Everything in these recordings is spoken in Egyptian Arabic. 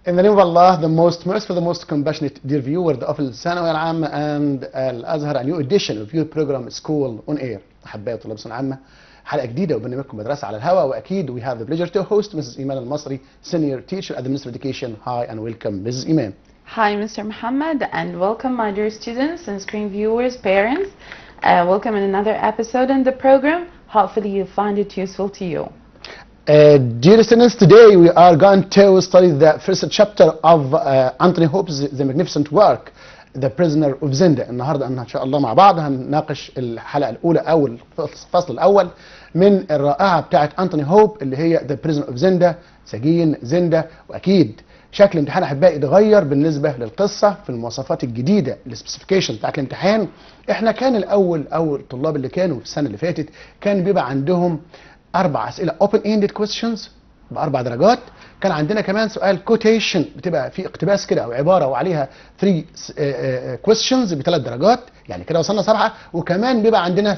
In the name of Allah, the most merciful, the most compassionate, dear viewer of الثانوية العامة and الأزهر, a new edition of your program School on Air. أحبائي طلاب الثانوية العامة حلقة جديدة وبرنامجكم مدرسة على الهواء وأكيد we have the pleasure to host Mrs. إيمان المصري, senior teacher at the Ministry of Education. Hi and welcome, Mrs. Iman. Hi, Mr. Muhammad, and welcome, my dear students and screen viewers, parents. Uh, welcome in another episode in the program. Hopefully, you find it useful to you. Uh, dear listeners, today we are going to study the first chapter of uh, Anthony Hope's The Magnificent Work, The Prisoner of Zenda. النهارده ان شاء الله مع بعض هنناقش الحلقه الاولى او الفصل الاول من الرائعه بتاعه انتوني هوب اللي هي The Prisoner of Zenda سجين زندا واكيد شكل الامتحان احبائي اتغير بالنسبه للقصه في المواصفات الجديده السبيسيفيكيشن بتاعت الامتحان احنا كان الاول او الطلاب اللي كانوا في السنه اللي فاتت كان بيبقى عندهم اربع اسئله open ended questions باربع درجات كان عندنا كمان سؤال كوتيشن بتبقى في اقتباس كده او عباره وعليها 3 questions بثلاث درجات يعني كده وصلنا سبعه وكمان بيبقى عندنا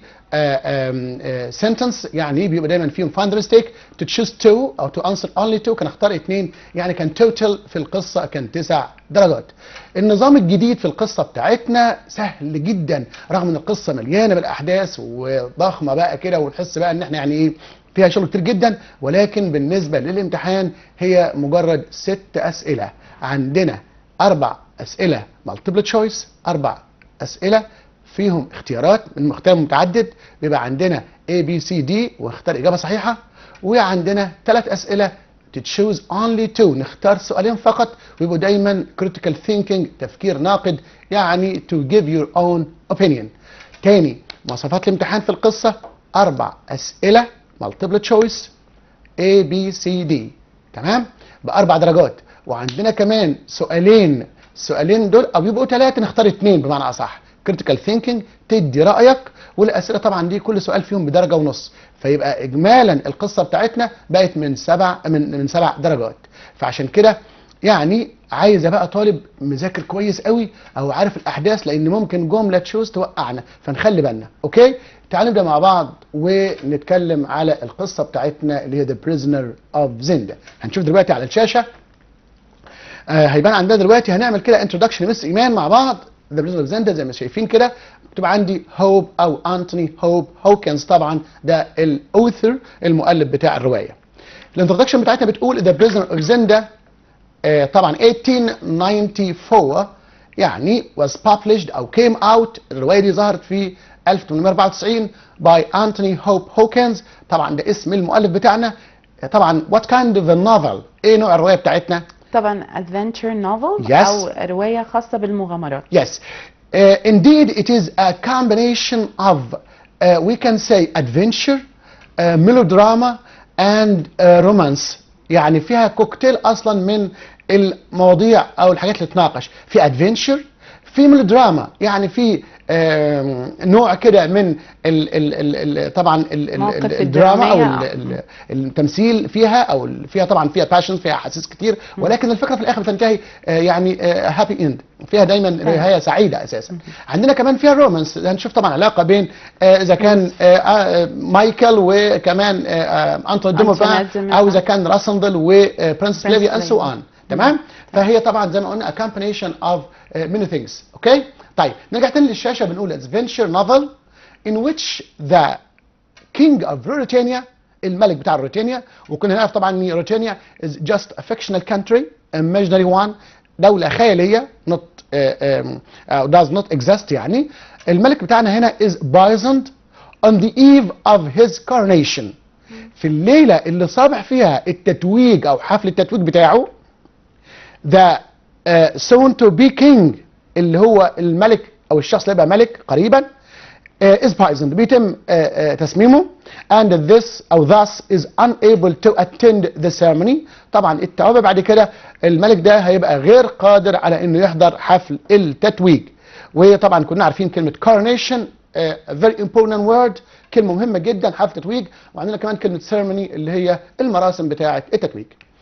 3 sentence يعني بيبقى دايما فيهم find the mistake to choose two او to answer only two كان اختار اثنين يعني كان توتال في القصه كان تسع درجات. النظام الجديد في القصه بتاعتنا سهل جدا رغم ان القصه مليانه بالاحداث وضخمه بقى كده ونحس بقى ان احنا يعني ايه فيها شغل كتير جدا ولكن بالنسبة للامتحان هي مجرد ست أسئلة عندنا أربع أسئلة مالتيبل تشويس أربع أسئلة فيهم اختيارات من اختيار متعدد بيبقى عندنا A B C D واختار إجابة صحيحة وعندنا ثلاث أسئلة to choose only two نختار سؤالين فقط ويبقوا دايما critical thinking تفكير ناقد يعني to give your own opinion تاني مواصفات الامتحان في القصة أربع أسئلة multiple choice A B C D تمام بأربع درجات وعندنا كمان سؤالين السؤالين دول أو يبقوا ثلاثة نختار اثنين بمعنى أصح critical thinking تدي رأيك والأسئلة طبعا دي كل سؤال فيهم بدرجة ونص فيبقى إجمالا القصة بتاعتنا بقت من سبع من من سبع درجات فعشان كده يعني عايزه بقى طالب مذاكر كويس قوي او عارف الاحداث لان ممكن جمله تشوز توقعنا فنخلي بالنا اوكي تعالوا نبدا مع بعض ونتكلم على القصه بتاعتنا اللي هي ذا بريزنر اوف زندا هنشوف دلوقتي على الشاشه آه هيبان عندنا دلوقتي هنعمل كده انتروداكشن لمس ايمان مع بعض ذا بريزنر اوف زندا زي ما شايفين كده بتبقى عندي هوب او انتوني هوب هوكنز طبعا ده الاوثر المؤلف بتاع الروايه الانتروداكشن بتاعتنا بتقول ذا بريزنر اوف زندا آه طبعا 1894 يعني was published او came out الروايه دي ظهرت في 1894 by Anthony Hope Hawkins طبعا ده اسم المؤلف بتاعنا طبعا what kind of a novel ايه نوع الروايه بتاعتنا طبعا adventure novel Yes. أو رواية خاصة بالمغامرات. yes uh, indeed it is a combination of uh, we can say adventure uh, melodrama and uh, romance يعني فيها كوكتيل اصلا من المواضيع او الحاجات اللي تناقش في ادفنتشر في ميلودراما يعني في آم، نوع كده من ال ال ال ال طبعا ال ال مواقف ال الدراما او الدرامية. ال ال التمثيل فيها او ال- فيها طبعا فيها باشن فيها احاسيس كتير ولكن الفكره في الاخر بتنتهي آه، يعني هابي اند فيها دايما نهايه سعيده اساسا عندنا كمان فيها رومانس هنشوف طبعا علاقه بين آه، اذا كان آه، آه، مايكل وكمان آه، آه، انطون دوموفان أنتونيت دوموفان. او اذا كان راسندل وبرنسس Princess ليفي اند سو Levy. اون تمام فهي طبعا زي ما قلنا a combination of uh, many things اوكي طيب نرجع تاني للشاشه بنقول adventure novel in which the king of Ruritania الملك بتاع روتينيا وكنا نعرف طبعا ان روتينيا is just a fictional country imaginary one دولة خيالية not uh, um, uh, does not exist يعني الملك بتاعنا هنا is poisoned on the eve of his coronation في الليلة اللي صابح فيها التتويج او حفل التتويج بتاعه the uh, soon to be king اللي هو الملك او الشخص اللي هيبقى ملك قريبا uh, is poisoned بيتم uh, uh, تسميمه and this او thus is unable to attend the ceremony طبعا التوابع بعد كده الملك ده هيبقى غير قادر على انه يحضر حفل التتويج وطبعا كنا عارفين كلمه coronation uh, a very important word كلمه مهمه جدا حفل تتويج وعندنا كمان كلمه ceremony اللي هي المراسم بتاعه التتويج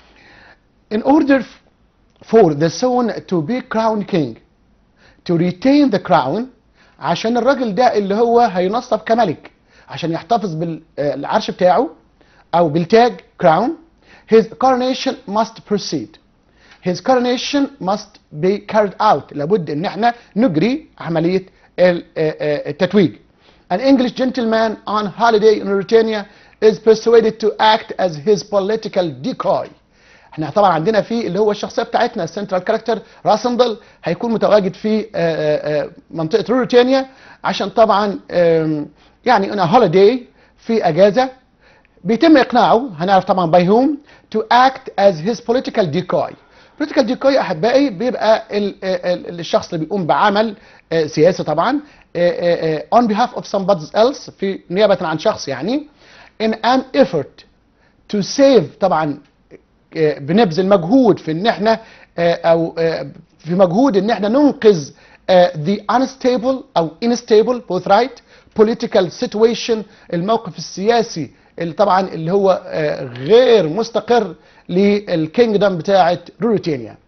in order for the son to be crowned king to retain the crown عشان الراجل ده اللي هو هينصب كملك عشان يحتفظ بالعرش بتاعه او بالتاج crown his coronation must proceed his coronation must be carried out لابد ان احنا نجري عمليه ال- آه، آه، التتويج an English gentleman on holiday in Mauritania is persuaded to act as his political decoy احنا طبعا عندنا في اللي هو الشخصيه بتاعتنا السنترال كاركتر راسندل هيكون متواجد في آه، آه، آه، منطقه روريتانيا عشان طبعا آم، يعني انا هوليداي في اجازه بيتم اقناعه هنعرف طبعا باي هوم to act as his political decoy political decoy احبائي بيبقى ال ال الشخص اللي بيقوم بعمل آه، سياسي طبعا آه، آه، on behalf of somebody else في نيابه عن شخص يعني in an effort to save طبعا آه، بنبذل مجهود في ان احنا آه، او آه، في مجهود ان احنا ننقذ آه، the unstable او unstable both right political situation الموقف السياسي اللي طبعا اللي هو آه، غير مستقر للكينجدم بتاعه روريتانيا.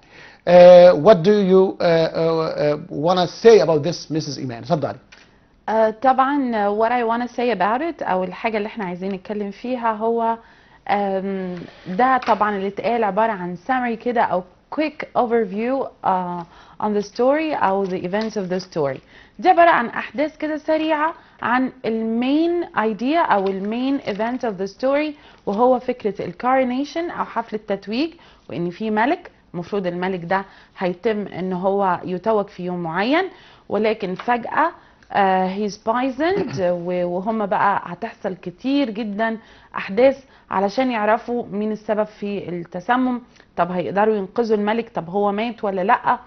Uh, what do you uh, uh, uh, want to say about this Mrs. إيمان؟ اتفضلي. آه، طبعا آه، what I want to say about it او الحاجه اللي احنا عايزين نتكلم فيها هو آم، ده طبعا اللي اتقال عباره عن summary كده او quick overview uh, on the story او the events of the story دي عباره عن احداث كده سريعه عن المين ايديا او المين event of the story وهو فكره الكارنيشن او حفل التتويج وان في ملك المفروض الملك ده هيتم ان هو يتوج في يوم معين ولكن فجاه هيز بايزند وهم بقى هتحصل كتير جدا احداث علشان يعرفوا مين السبب في التسمم طب هيقدروا ينقذوا الملك طب هو مات ولا لا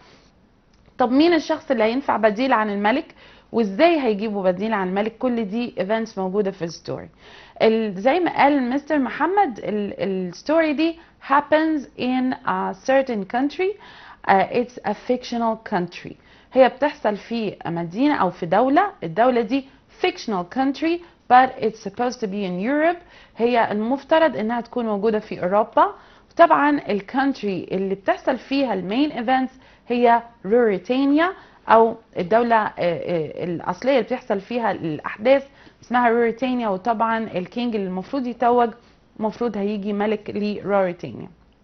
طب مين الشخص اللي هينفع بديل عن الملك وازاي هيجيبوا بديل عن الملك كل دي ايفنتس موجوده في الستوري ال- زي ما قال مستر محمد الستوري دي happens in a certain country uh, it's a fictional country هي بتحصل في مدينة أو في دولة الدولة دي fictional country but it's supposed to be in Europe هي المفترض إنها تكون موجودة في أوروبا طبعا الكونتري اللي بتحصل فيها المين ايفنتس هي روريتانيا او الدوله آه، آه، الاصليه اللي بتحصل فيها الاحداث اسمها روريتانيا وطبعا الكينج اللي المفروض يتوج المفروض هيجي ملك لروريتانيا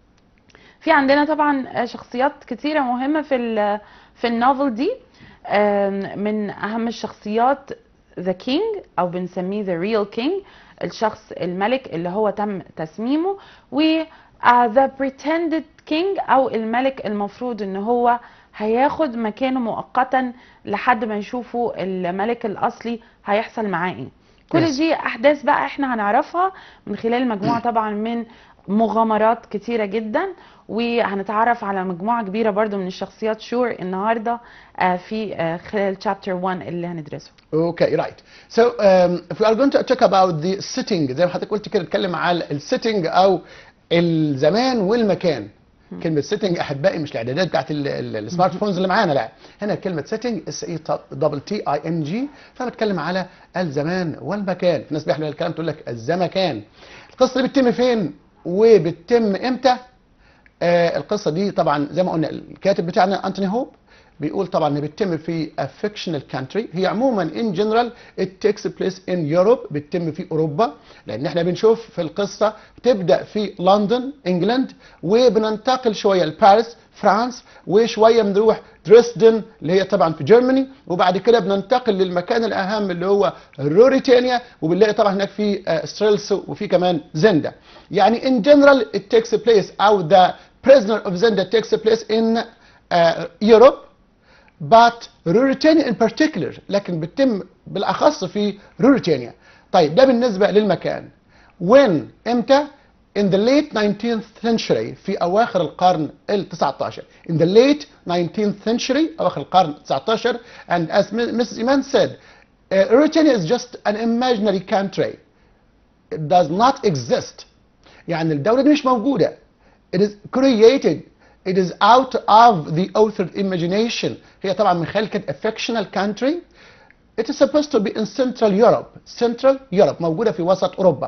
في عندنا طبعا شخصيات كتيره مهمه في ال في النوفل دي آم، من اهم الشخصيات ذا كينج او بنسميه ذا ريل كينج الشخص الملك اللي هو تم تسميمه و ذا بريتندد كينج او الملك المفروض ان هو هياخد مكانه مؤقتا لحد ما يشوفوا الملك الاصلي هيحصل معاه ايه كل Yes. دي احداث بقى احنا هنعرفها من خلال مجموعه طبعا من مغامرات كتيره جدا وهنتعرف على مجموعه كبيره برضو من الشخصيات شور النهارده آه، في آه، خلال chapter 1 اللي هندرسه Okay, right. So um, if we are going to talk about the sitting زي ما حضرتك قلت كده نتكلم على السيتنج او الزمان والمكان. كلمة سيتنج احبائي مش الاعدادات بتاعت ال- ال- السمارت فونز اللي معانا لا هنا كلمة سيتنج اس اي دبل تي اي ان جي فبتكلم على الزمان والمكان في ناس بيحمل الكلام تقول لك الزمكان القصة دي بتتم فين وبتتم امتى آه القصه دي طبعا زي ما قلنا الكاتب بتاعنا انتوني هوب بيقول طبعا ان بتتم في a fictional country هي عموما in general it takes place in Europe بتتم في اوروبا لان احنا بنشوف في القصه بتبدا في لندن انجلاند وبننتقل شويه لباريس فرانس وشويه بنروح دريسدن اللي هي طبعا في جيرماني وبعد كده بننتقل للمكان الاهم اللي هو روريتانيا وبنلاقي طبعا هناك في آه، ستريلسو وفي كمان زندا يعني in general it takes place او the prisoner of Zenda takes place in uh, Europe but Ruritania in particular لكن بتتم بالاخص في روريتانيا طيب ده بالنسبه للمكان when امتى in the late 19th century في اواخر القرن ال 19 in the late 19th century اواخر القرن 19 and as Mrs. Iman said uh, Ruritania is just an imaginary country it does not exist يعني الدولة دي مش موجودة it is created it is out of the author's imagination هي طبعا من خلال كده a fictional country it is supposed to be in Central Europe Central Europe موجودة في وسط أوروبا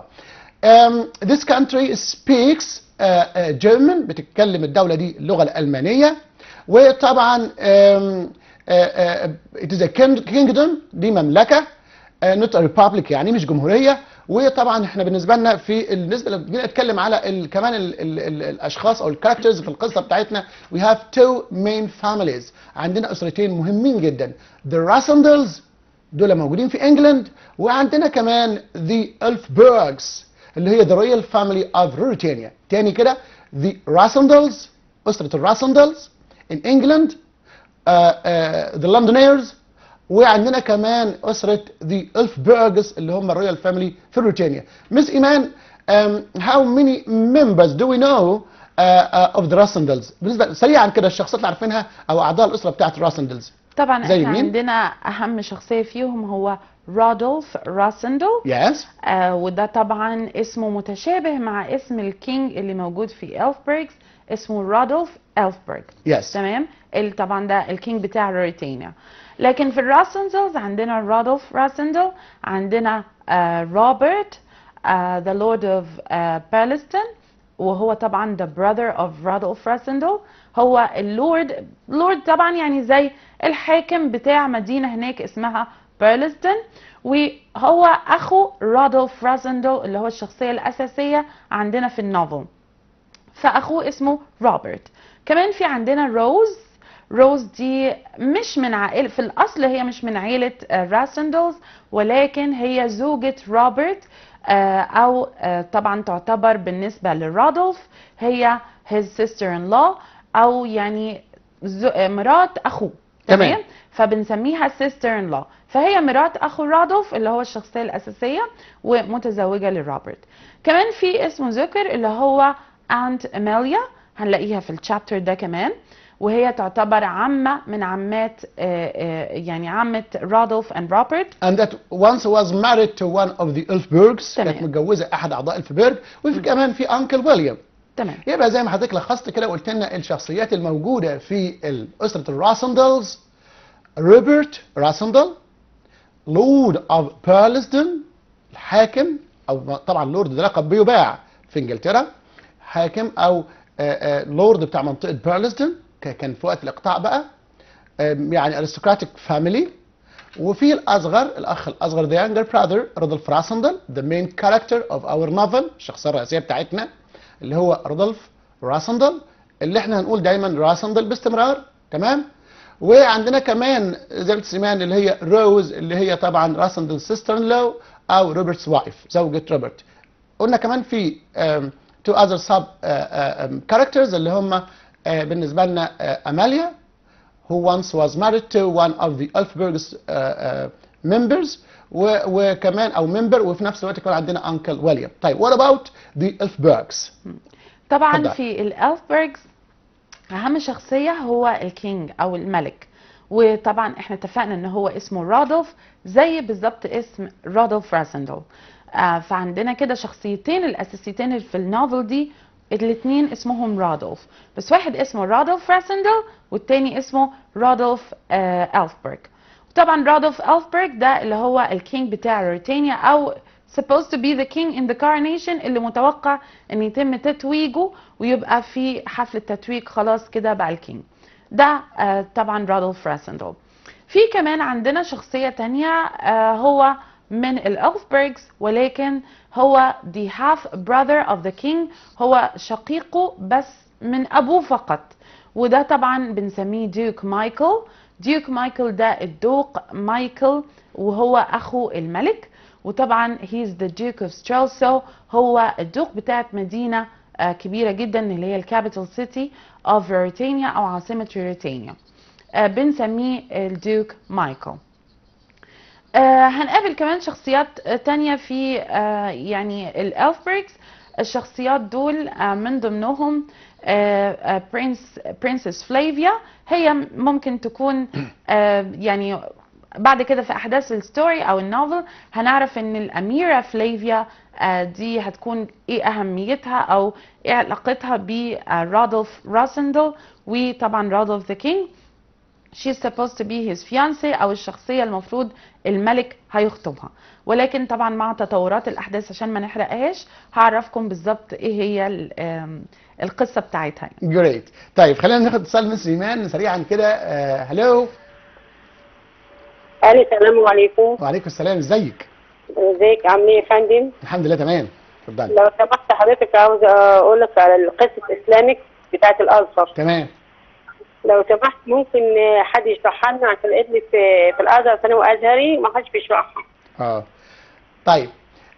um, this country speaks uh, uh, German بتتكلم الدولة دي اللغة الألمانية وطبعا um, uh, uh, it is a king- kingdom دي مملكة uh, not a republic يعني مش جمهورية وطبعا احنا بالنسبه لنا في بالنسبه لما جينا نتكلم على ال كمان ال ال ال الاشخاص او الكاركترز في القصه بتاعتنا we have two main families عندنا اسرتين مهمين جدا the Rassendals دول موجودين في انجلند وعندنا كمان the Elfbergs اللي هي the royal family of Ruritania تاني كده the Rassendals اسره الراسندلز in England uh, uh, the Londoners وعندنا كمان أسرة the Elfbergs اللي هم الرويال فاميلي في روتينيا. مس إيمان um, how many members do we know uh, uh, of the Rassendals؟ بالنسبة سريعا كده الشخصيات اللي عارفينها أو أعضاء الأسرة بتاعت الراسندلز. طبعا زي احنا مين؟ عندنا اهم شخصيه فيهم هو رودولف راسندل Yes. آه وده طبعا اسمه متشابه مع اسم الكينج اللي موجود في إلفبرغ اسمه رودولف إلفبرغ Yes. تمام اللي طبعا ده الكينج بتاع روريتانيا لكن في الراسندلز عندنا رودولف راسندل عندنا آه روبرت آه the lord of آه Palestine وهو طبعا the brother of رودولف راسندل هو اللورد لورد طبعا يعني زي الحاكم بتاع مدينة هناك اسمها بيرلستون وهو اخو رودولف راسندل اللي هو الشخصية الاساسية عندنا في النوفل فاخوه اسمه روبرت كمان في عندنا روز روز دي مش من عائلة في الأصل هي مش من عائلة آه، راسندلز ولكن هي زوجة روبرت آه، أو آه، طبعا تعتبر بالنسبة لرودولف هي his sister-in-law أو يعني زو- آه، مرات أخوه تمام. تمام فبنسميها sister in law فهي مرات اخو رادولف اللي هو الشخصيه الاساسيه ومتزوجه لروبرت كمان في اسمه ذكر اللي هو انت اميليا هنلاقيها في الشابتر ده كمان وهي تعتبر عمه من عمات آه، آه، يعني عمه رادولف and روبرت And that once was married to one of the Elfbergs تمام. كانت متجوزة أحد أعضاء الفبرج وفي كمان في أنكل ويليام. تمام يبقى زي ما حضرتك لخصت كده وقلت لنا الشخصيات الموجودة في أسرة الراسندلز روبرت راسندل لورد اوف بيرلسدن الحاكم او طبعا لورد ده لقب بيباع في انجلترا حاكم او آه، آه، لورد بتاع منطقه بيرلسدن ك- كان في وقت الاقطاع بقى آم، يعني ارستقراطيك فاميلي وفي الاصغر الاخ الاصغر ذا يانجر براذر رودولف راسندل ذا مين كاركتر اوف اور نوفل الشخصيه الرئيسيه بتاعتنا اللي هو رودولف راسندل اللي احنا هنقول دايما راسندل باستمرار تمام وعندنا كمان زي ما قلت سيمان اللي هي روز اللي هي طبعا راسندل سيستر لو او روبرتس وايف زوجة روبرت قلنا كمان في تو اذر سب كاركترز اللي هم آه، بالنسبه لنا آه، اماليا who once was married to one of the Elfbergs uh, uh, members و- وكمان او member وفي نفس الوقت يكون عندنا انكل ويليام طيب what about the Elfbergs طبعا اتفضل. في الالفبرجز اهم شخصيه هو الكينج او الملك وطبعا احنا اتفقنا ان هو اسمه رادولف زي بالظبط اسم رادولف راسندل آه فعندنا كده شخصيتين الاساسيتين اللي في النوفل دي الاثنين اسمهم رادولف بس واحد اسمه رادولف راسندل والتاني اسمه رادولف آه الفبرج طبعا رادولف الفبرج ده اللي هو الكينج بتاع ريتانيا او supposed to be the king in the coronation اللي متوقع ان يتم تتويجه ويبقى في حفل التتويج خلاص كده بقى الكينج ده آه طبعا رادولف راسندل في كمان عندنا شخصية تانية آه هو من الألفبرجز ولكن هو the half brother of the king هو شقيقه بس من أبوه فقط وده طبعا بنسميه ديوك مايكل ديوك مايكل ده الدوق مايكل وهو أخو الملك وطبعا he's the Duke of Strelso هو الدوق بتاعت مدينة آه، كبيرة جدا اللي هي الكابيتال سيتي of Ruritania أو عاصمة روريتانيا آه، بنسميه الدوك مايكل آه، هنقابل كمان شخصيات آه، تانية في آه، يعني الألفبريكس الشخصيات دول آه، من ضمنهم برنس برنسس فلافيا هي ممكن تكون آه، يعني بعد كده في احداث الستوري او النوفل هنعرف ان الاميره فلافيا آه، دي هتكون ايه اهميتها او ايه علاقتها برادولف راسندل وطبعا رادولف ذا كينج she's supposed to be his fiancé او الشخصيه المفروض الملك هيخطبها ولكن طبعا مع تطورات الاحداث عشان ما نحرقهاش هعرفكم بالظبط ايه هي ال- آم، القصه بتاعتها يعني. جريت طيب خلينا ناخد اتصال من سليمان سريعا كده هلو الو السلام عليكم وعليكم السلام ازيك ازيك عامل ايه يا فندم؟ الحمد لله تمام اتفضلي لو سمحت حضرتك عاوز اقول لك على القصه الاسلامك بتاعت الازهر تمام لو سمحت ممكن حد يشرحها لنا عشان ابني في في الازهر ثانوي ازهري ما حدش بيشرحها اه طيب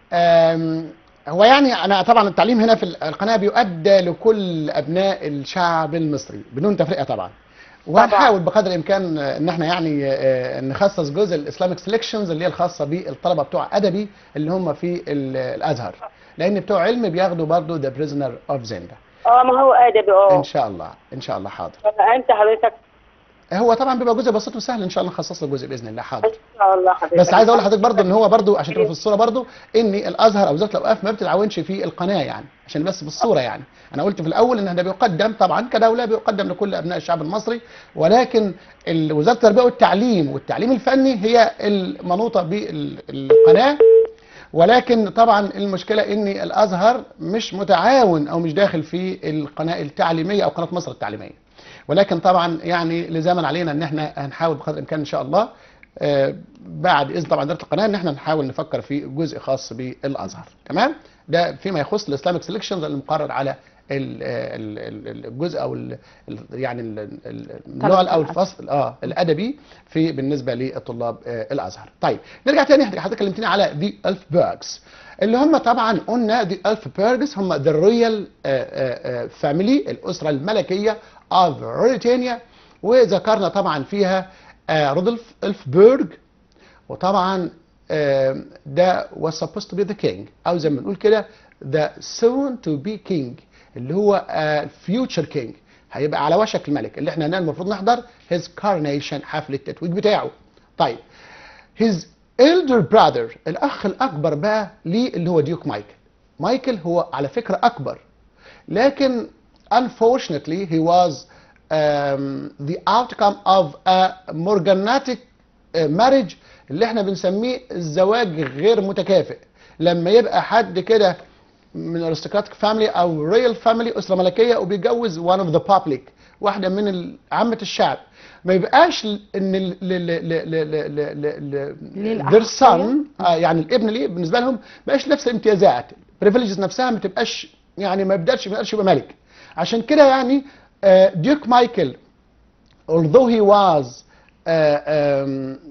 آم، هو يعني انا طبعا التعليم هنا في القناه بيؤدى لكل ابناء الشعب المصري بدون تفرقه طبعا وهنحاول بقدر الامكان آه، ان احنا يعني آه، نخصص جزء الاسلامك سيلكشنز اللي هي الخاصه بالطلبه بتوع ادبي اللي هم في ال- الازهر لان بتوع علم بياخدوا برضو ذا بريزنر اوف زندا اه ما هو ادبي اه ان شاء الله ان شاء الله حاضر انت حضرتك هو طبعا بيبقى جزء بسيط وسهل ان شاء الله نخصص له جزء باذن الله حاضر ان شاء الله حضرتك بس عايز اقول لحضرتك برضو ان هو برضو عشان تبقى في الصوره برضو ان الازهر او وزاره الاوقاف ما بتتعاونش في القناه يعني عشان بس في الصوره يعني انا قلت في الاول ان ده بيقدم طبعا كدوله بيقدم لكل ابناء الشعب المصري ولكن ال- وزاره التربيه والتعليم والتعليم الفني هي المنوطه بالقناه ولكن طبعا المشكله ان الازهر مش متعاون او مش داخل في القناه التعليميه او قناه مصر التعليميه ولكن طبعا يعني لزاما علينا ان احنا هنحاول بقدر الامكان ان شاء الله آه، بعد اذن طبعا اداره القناه ان احنا نحاول نفكر في جزء خاص بالازهر تمام ده فيما يخص الاسلامك سيلكشنز المقرر على ال- ال- ال- الجزء او ال- ال- يعني ال- ال- النوع او الأزهر. الفصل اه الادبي في بالنسبه للطلاب آه، الازهر طيب نرجع تاني حضرتك كلمتني على ذا الف بيرجز اللي هم طبعا قلنا ذا الف بيرجز هم ذا رويال فاميلي الاسره الملكيه اوف ريتانيا وذكرنا طبعا فيها آه، رودولف الفبرج وطبعا آه، ده was supposed to be the king او زي ما بنقول كده the soon to be king اللي هو آه، future king هيبقى على وشك الملك اللي احنا هنا المفروض نحضر his coronation حفل التتويج بتاعه طيب his elder brother الاخ الاكبر بقى ليه اللي هو ديوك مايكل مايكل هو على فكره اكبر لكن unfortunately he was um, the outcome of a morganatic uh, marriage اللي احنا بنسميه الزواج غير متكافئ لما يبقى حد كده من aristocratic family او royal family اسره ملكيه وبيتجوز one of the public واحده من ال- عامه الشعب ما يبقاش ل- ان ال- ل- ل- ل- ل- ل- ل- ليه ل- their الأحقية؟ son آه يعني الابن ليه بالنسبه لهم ما يبقاش نفس الامتيازات البريفليجز نفسها ما تبقاش يعني ما يبداش ما يقدرش يبقى ملك عشان كده يعني آه، ديوك مايكل although he was uh, um,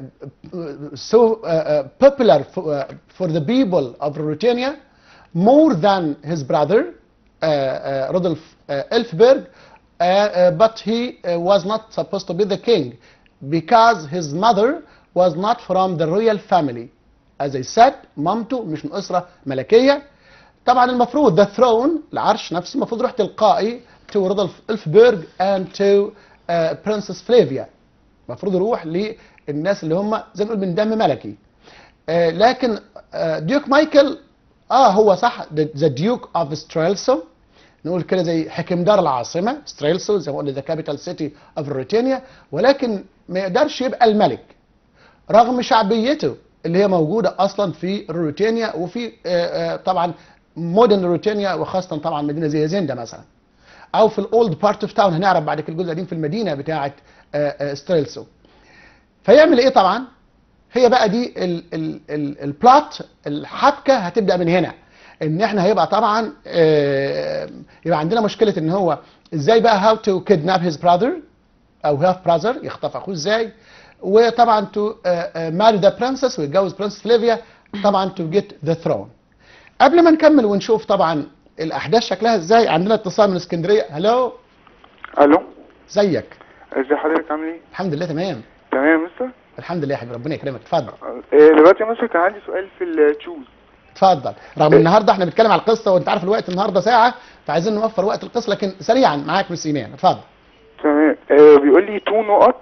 uh, so uh, uh, popular for, uh, for the people of Ruritania more than his brother uh, uh, Rudolf uh, Elfberg uh, uh, but he uh, was not supposed to be the king because his mother was not from the royal family as I said مامته مش من أسرة ملكية طبعا المفروض the throne العرش نفسه المفروض يروح تلقائي to رودولف إلفبرج and to uh, Princess Flavia المفروض يروح للناس اللي هم زي ما نقول من دم ملكي آه، لكن آه، ديوك مايكل اه هو صح ذا ديوك اوف ستريلسو نقول كده زي حكمدار العاصمه ستريلسو زي ما قلنا ذا كابيتال سيتي اوف ريتانيا ولكن ما يقدرش يبقى الملك رغم شعبيته اللي هي موجوده اصلا في روتينيا وفي آه، آه، طبعا مودرن روتينيا وخاصه طبعا مدينه زي زندا مثلا او في الاولد بارت اوف تاون هنعرف بعد كده الجزء القديم في المدينه بتاعه آه، آه، ستريلسو فيعمل ايه طبعا هي بقى دي ال- ال- ال- البلot الحبكه هتبدا من هنا ان احنا هيبقى طبعا آه، يبقى عندنا مشكله ان هو ازاي بقى هاو تو kidnap his brother او هاف براذر يخطف اخوه ازاي وطبعا تو ماري ذا برنسس ويتجوز برنسس فليفيا طبعا تو جيت ذا ثرون قبل ما نكمل ونشوف طبعا الاحداث شكلها ازاي عندنا اتصال من اسكندريه هلو الو ازيك ازي حضرتك عامل ايه؟ الحمد لله تمام تمام يا مستر الحمد لله يا حبيبي ربنا يكرمك اتفضل آه، دلوقتي يا مستر كان عندي سؤال في التشوز اتفضل رغم النهارده احنا بنتكلم على القصه وانت عارف الوقت النهارده ساعه فعايزين نوفر وقت القصه لكن سريعا معاك مس ايمان اتفضل تمام آه، بيقول لي تو نقط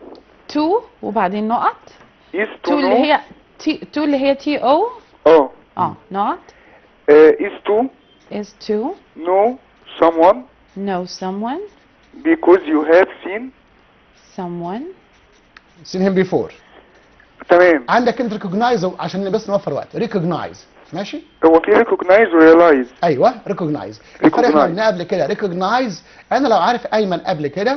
تو وبعدين نقط is to تو اللي know هي تي تو اللي هي تي او اه اه نقط آه، is to is to know someone know someone because you have seen someone seen him before تمام عندك انت ريكوجنايز عشان بس نوفر وقت ريكوجنايز ماشي هو في recognize و realize ايوه ريكوجنايز الفرق احنا Recognize. قلناه قبل كده ريكوجنايز انا لو عارف ايمن قبل كده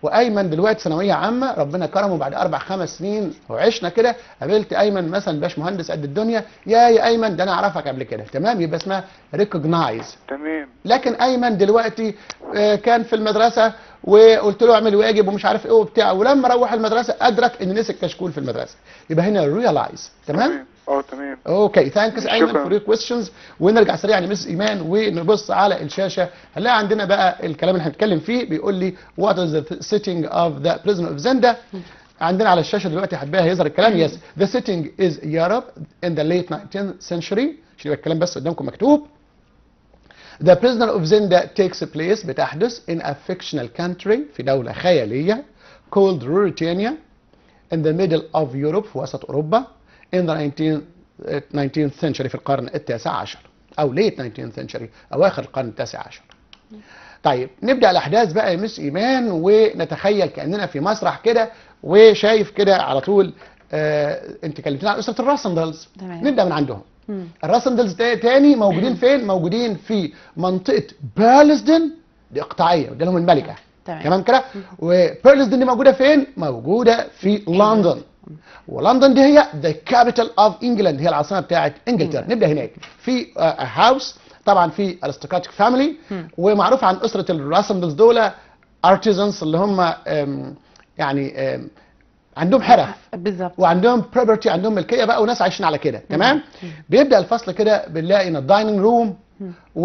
وايمن دلوقتي ثانويه عامه ربنا كرمه بعد اربع خمس سنين وعشنا كده قابلت ايمن مثلا باش مهندس قد الدنيا يا يا ايمن ده انا اعرفك قبل كده تمام يبقى اسمها ريكوجنايز تمام لكن ايمن دلوقتي آه، كان في المدرسه وقلت له اعمل واجب ومش عارف ايه وبتاع ولما روح المدرسه ادرك ان نسي الكشكول في المدرسه يبقى هنا ريلايز تمام اه تمام اوكي ثانكس ايمن شكراً. فور يور كويستشنز ونرجع سريعا لمس ايمان ونبص على الشاشه هنلاقي عندنا بقى الكلام اللي هنتكلم فيه بيقول لي وات از ذا sitting اوف ذا prison اوف زندا عندنا على الشاشه دلوقتي هتبقى هيظهر الكلام يس ذا sitting از Europe in the late 19th century عشان يبقى الكلام بس قدامكم مكتوب The prisoner of Zenda takes place بتحدث in a fictional country في دولة خيالية called Ruritania in the middle of Europe في وسط أوروبا in the 19th, 19th century في القرن التاسع عشر أو late 19th century أواخر القرن التاسع عشر طيب نبدأ الأحداث بقى يا مس إيمان ونتخيل كأننا في مسرح كده وشايف كده على طول آه أنت كلمتنا عن أسرة الراسندلز تمام. نبدأ من عندهم مم. الراسندلز تا- تاني موجودين فين؟ موجودين في منطقة بيرلسدن دي إقطاعية ده لهم الملكة تمام. تمام كده؟ وبيرلسدن دي موجودة فين؟ موجودة في لندن ولندن دي هي ذا كابيتال اوف انجلاند هي العاصمة بتاعت انجلترا نبدأ هناك في هاوس طبعا في ارستقراطيك فاميلي ومعروف عن أسرة الراسندلز دول ارتيزنز اللي هم آم، يعني آم، عندهم حرف بالظبط وعندهم بروبرتي عندهم ملكيه بقى وناس عايشين على كده تمام بيبدا الفصل كده بنلاقي ان الدايننج روم و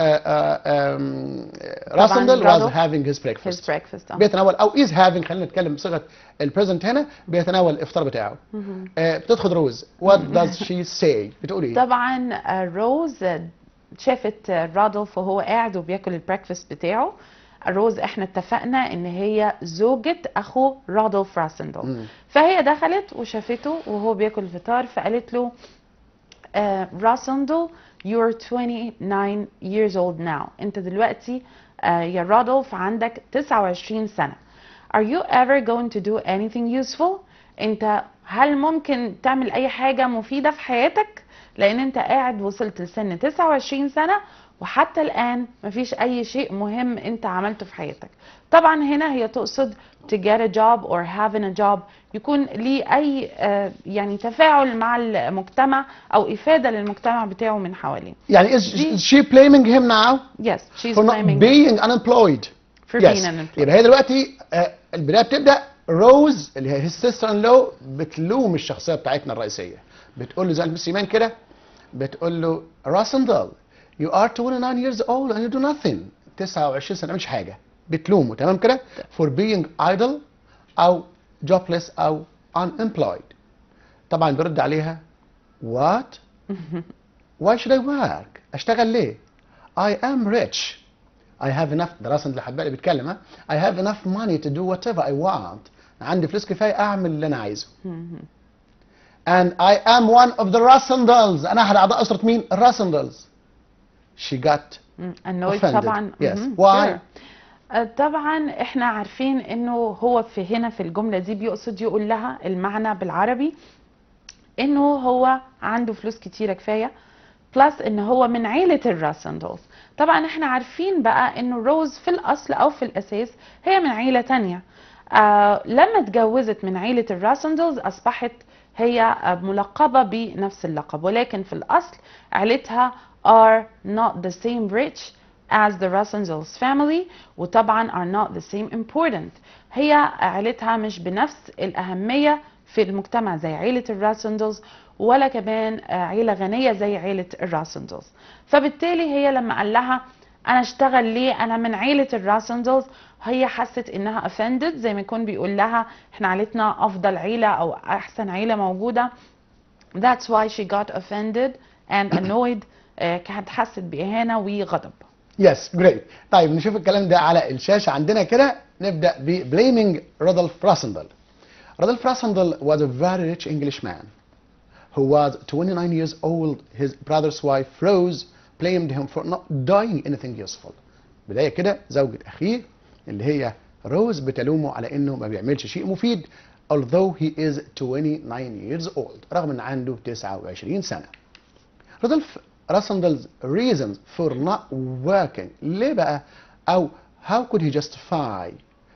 راسندل واز رادولف هافينج هيز his بريكفاست breakfast آه. بيتناول او از هافينج خلينا نتكلم بصيغه البريزنت هنا بيتناول الافطار بتاعه آه، بتدخل روز وات داز شي سي بتقول ايه طبعا آه، روز آه، شافت آه، رادولف وهو قاعد وبياكل البريكفاست بتاعه روز احنا اتفقنا ان هي زوجة اخو رادولف راسندل فهي دخلت وشافته وهو بياكل الفطار فقالت له آه، راسندل you're 29 years old now انت دلوقتي آه، يا رادولف عندك 29 سنة are you ever going to do anything useful انت هل ممكن تعمل اي حاجة مفيدة في حياتك لان انت قاعد وصلت لسن 29 سنة وحتى الان مفيش اي شيء مهم انت عملته في حياتك طبعا هنا هي تقصد to get a job or having a job يكون ليه اي آه، يعني تفاعل مع المجتمع او افادة للمجتمع بتاعه من حواليه يعني is, is she blaming him now yes she's for not blaming being unemployed for Yes. being unemployed يبقى هي دلوقتي آه، البدايه بتبدا روز اللي هي his sister in law بتلوم الشخصيه بتاعتنا الرئيسيه بتقول له زي المس ايمان كده بتقول له راسندل you are 29 years old and you do nothing 29 سنه مش حاجه بتلومه تمام كده for being idle او jobless او unemployed طبعا بيرد عليها what why should I work اشتغل ليه I am rich I have enough ده راسن اللي حبالي بيتكلم ها I have enough money to do whatever I want عندي فلوس كفايه اعمل اللي انا عايزه and I am one of the Rassendals انا احد اعضاء اسره مين الراسندلز she got مم. annoyed offended. طبعا Yes. مهم. Why? Sure. آه، طبعا احنا عارفين انه هو في هنا في الجملة دي بيقصد يقول لها المعنى بالعربي انه هو عنده فلوس كتيرة كفاية بلس ان هو من عيلة الراسندلز طبعا احنا عارفين بقى انه روز في الاصل او في الاساس هي من عيلة تانية آه لما اتجوزت من عيلة الراسندلز اصبحت هي آه، ملقبة بنفس اللقب ولكن في الاصل عيلتها are not the same rich as the Rassendels family وطبعا are not the same important هي عيلتها مش بنفس الأهمية في المجتمع زي عيلة الراسندلز ولا كمان آه، عيلة غنية زي عيلة الراسندلز فبالتالي هي لما قال لها أنا أشتغل ليه أنا من عيلة الراسندلز هي حست إنها offended زي ما يكون بيقول لها إحنا عيلتنا أفضل عيلة أو أحسن عيلة موجودة That's why she got offended and annoyed آه، كانت حست بإهانة وغضب yes great طيب نشوف الكلام ده على الشاشه عندنا كده نبدا ب blaming Rudolf Rassendal Rudolf Rassendal was a very rich English man who was 29 years old. His brother's wife Rose blamed him for not doing anything useful. بداية كده زوجة أخيه اللي هي روز بتلومه على إنه ما بيعملش شيء مفيد although he is 29 years old رغم إن عنده 29 سنة. رودولف راسندل's reasons for not working ليه بقى أو how could he justify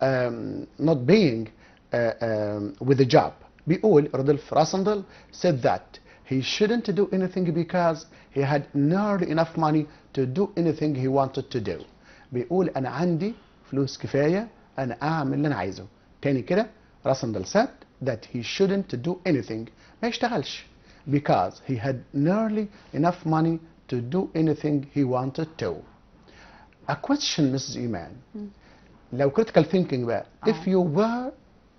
um, not being uh, um, with the job بيقول رودولف راسندل said that he shouldn't do anything because he had nearly enough money to do anything he wanted to do بيقول انا عندي فلوس كفايه انا اعمل اللي انا عايزه تاني كده راسندل said that he shouldn't do anything ما يشتغلش because he had nearly enough money to do anything he wanted to a question Mrs. Iman لو critical thinking بقى if you were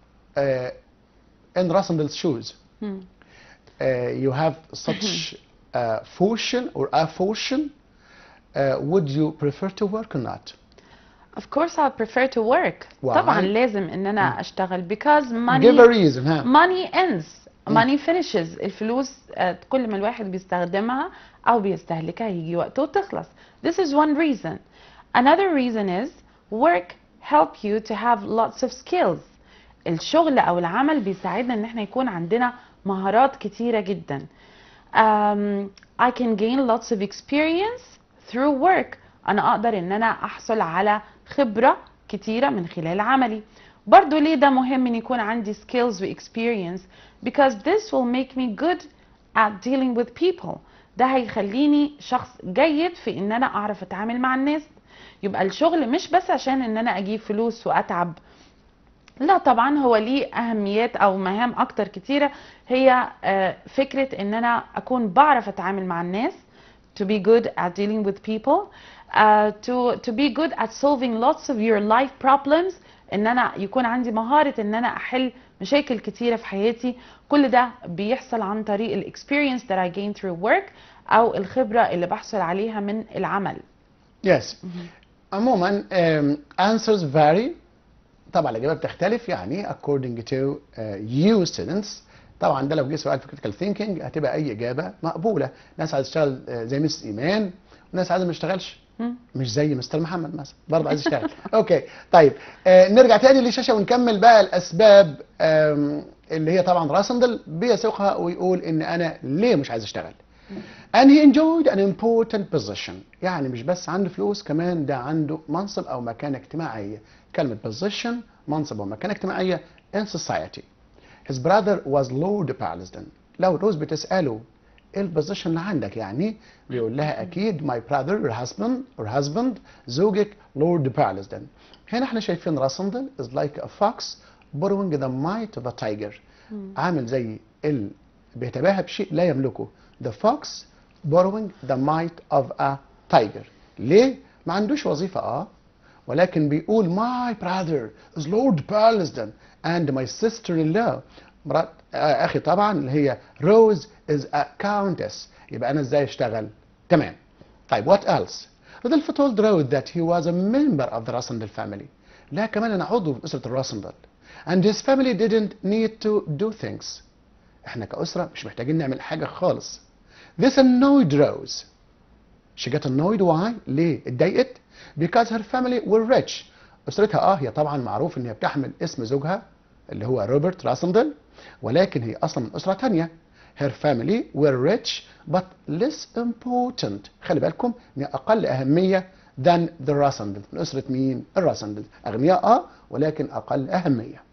uh, in Rasendel's shoes Hmm. uh, you have such a fortune or a fortune uh, would you prefer to work or not Of course I prefer to work Why? طبعا لازم ان انا اشتغل because money give a reason ها money ends money finishes الفلوس آه، كل ما الواحد بيستخدمها او بيستهلكها يجي وقته وتخلص this is one reason another reason is work help you to have lots of skills الشغل او العمل بيساعدنا ان احنا يكون عندنا مهارات كتيرة جدا um, I can gain lots of experience through work انا اقدر ان انا احصل على خبرة كتيرة من خلال عملي برضو ليه ده مهم ان يكون عندي skills و experience because this will make me good at dealing with people ده هيخليني شخص جيد في ان انا اعرف اتعامل مع الناس يبقى الشغل مش بس عشان ان انا اجيب فلوس واتعب لا طبعا هو ليه اهميات او مهام اكتر كتيره هي آه، فكره ان انا اكون بعرف اتعامل مع الناس to be good at dealing with people uh, to to be good at solving lots of your life problems ان انا يكون عندي مهاره ان انا احل مشاكل كتيره في حياتي كل ده بيحصل عن طريق الاكسبيرينس that I gain through work او الخبره اللي بحصل عليها من العمل Yes. عموما um, answers vary طبعا الإجابة بتختلف يعني according to uh, you students طبعا ده لو جه سؤال في critical thinking هتبقى أي إجابة مقبولة ناس عايزة تشتغل آه، زي مس إيمان وناس عايزة ما تشتغلش مم. مش زي مستر محمد مثلا برضه عايز يشتغل اوكي طيب آه نرجع تاني للشاشه ونكمل بقى الاسباب آم، اللي هي طبعا راسندل بيسوقها ويقول ان انا ليه مش عايز اشتغل and he enjoyed an important position يعني مش بس عنده فلوس كمان ده عنده منصب او مكانه اجتماعيه كلمه position منصب او مكانه اجتماعيه in society his brother was Lord Palmerston لو روز بتسأله ايه البوزيشن اللي عندك يعني بيقول لها اكيد my brother your husband or husband زوجك Lord Palmerston هنا احنا شايفين راسندل is like a fox borrowing the might of a tiger عامل زي ال بيتباهى بشيء لا يملكه the fox borrowing the might of a tiger ليه ما عندوش وظيفة اه ولكن بيقول my brother is Lord Palmerston and my sister-in-law مرات آه، اخي طبعا اللي هي روز is a countess يبقى انا ازاي اشتغل تمام طيب what else رودolph told Rose that he was a member of the Rossendale family لا كمان انا عضو في اسره الراسندل and his family didn't need to do things احنا كاسره مش محتاجين نعمل حاجه خالص this annoyed Rose she got annoyed why ليه اتضايقت because her family were rich اسرتها اه هي طبعا معروف ان هي بتحمل اسم زوجها اللي هو روبرت راسندل ولكن هي اصلا من اسره تانية her family were rich but less important خلي بالكم ان هي اقل اهميه than the راسندل من اسره مين الراسندل اغنياء اه ولكن اقل اهميه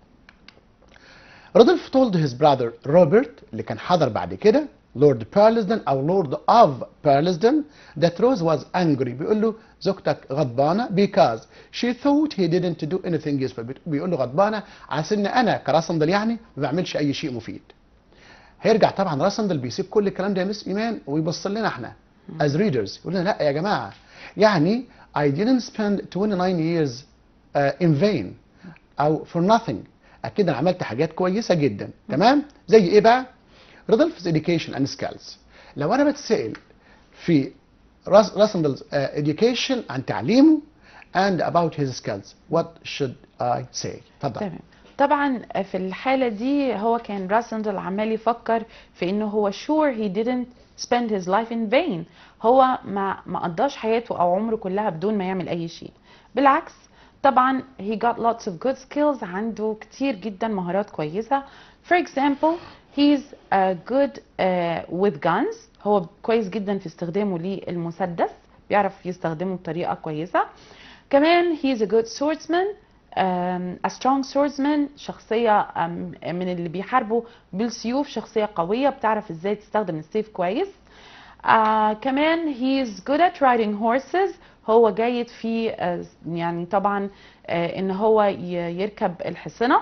رودolph told his brother روبرت اللي كان حضر بعد كده لورد بيرلزدن او لورد اوف بيرلزدن that Rose was angry بيقول له زوجتك غضبانه because she thought he didn't do anything useful بيقول له غضبانه على ان انا كراسندل يعني ما بعملش اي شيء مفيد هيرجع طبعا راسندل بيسيب كل الكلام ده يا مس ايمان ويبص لنا احنا as readers يقول لنا لا يا جماعه يعني I didn't spend 29 years uh, in vain او for nothing اكيد انا عملت حاجات كويسه جدا تمام زي ايه بقى رودolph's education and skills لو انا بتسال في راس راسندل's uh, education عن تعليمه and about his skills what should I say اتفضل تمام طبعا في الحالة دي هو كان راسندل عمال يفكر في انه هو sure he didn't spend his life in vain هو ما ما قضاش حياته او عمره كلها بدون ما يعمل اي شيء بالعكس طبعا he got lots of good skills عنده كتير جدا مهارات كويسة for example he's uh, good uh, with guns هو كويس جدا في استخدامه للمسدس بيعرف يستخدمه بطريقة كويسة كمان he's a good swordsman uh, um, a strong swordsman شخصية um, من اللي بيحاربوا بالسيوف شخصية قوية بتعرف ازاي تستخدم السيف كويس آه كمان he is good at riding horses هو جيد في آه يعني طبعا آه ان هو ي- يركب الحصنة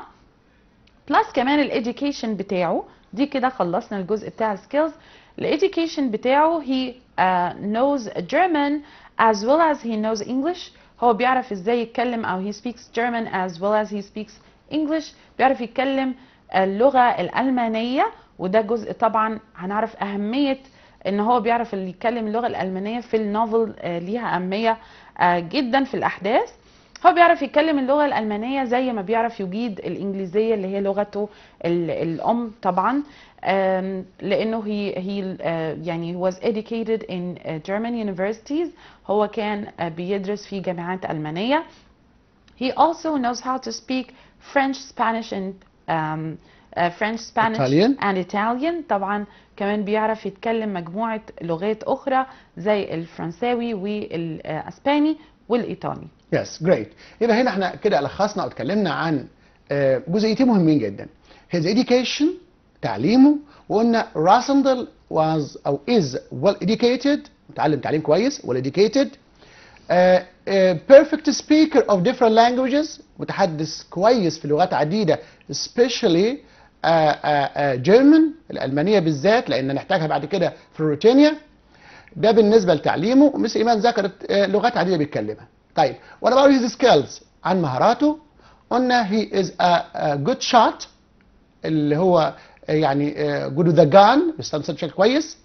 بلس كمان الاديوكيشن بتاعه دي كده خلصنا الجزء بتاع السكيلز الاديوكيشن بتاعه he uh, knows German as well as he knows English هو بيعرف ازاي يتكلم او he speaks German as well as he speaks English بيعرف يتكلم اللغة الألمانية وده جزء طبعا هنعرف أهمية ان هو بيعرف اللي يتكلم اللغة الألمانية في النوفل آه، ليها أهمية آه، جدا في الأحداث هو بيعرف يتكلم اللغة الألمانية زي ما بيعرف يجيد الإنجليزية اللي هي لغته ال- الأم طبعا آم، لأنه he, he آه، يعني was educated in آه، German universities هو كان آه، بيدرس في جامعات ألمانية He also knows how to speak French, Spanish and um, uh, French, Spanish Italian. and Italian طبعا كمان بيعرف يتكلم مجموعة لغات أخرى زي الفرنساوي والأسباني والإيطالي يس جريت يبقى هنا احنا كده لخصنا او اتكلمنا عن آه، جزئيتين مهمين جدا his education تعليمه وقلنا راسندل was او is well educated متعلم تعليم كويس well educated آه، آه، perfect speaker of different languages متحدث كويس في لغات عديدة especially آه، آه، آه، German الألمانية بالذات لأن نحتاجها بعد كده في روتينيا ده بالنسبه لتعليمه ومس ايمان ذكرت آه، لغات عديده بيتكلمها طيب what about his skills عن مهاراته قلنا he is a, a good shot اللي هو آه، يعني آه، good with the gun بيستخدم بشكل كويس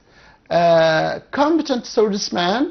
آه، competent swordsman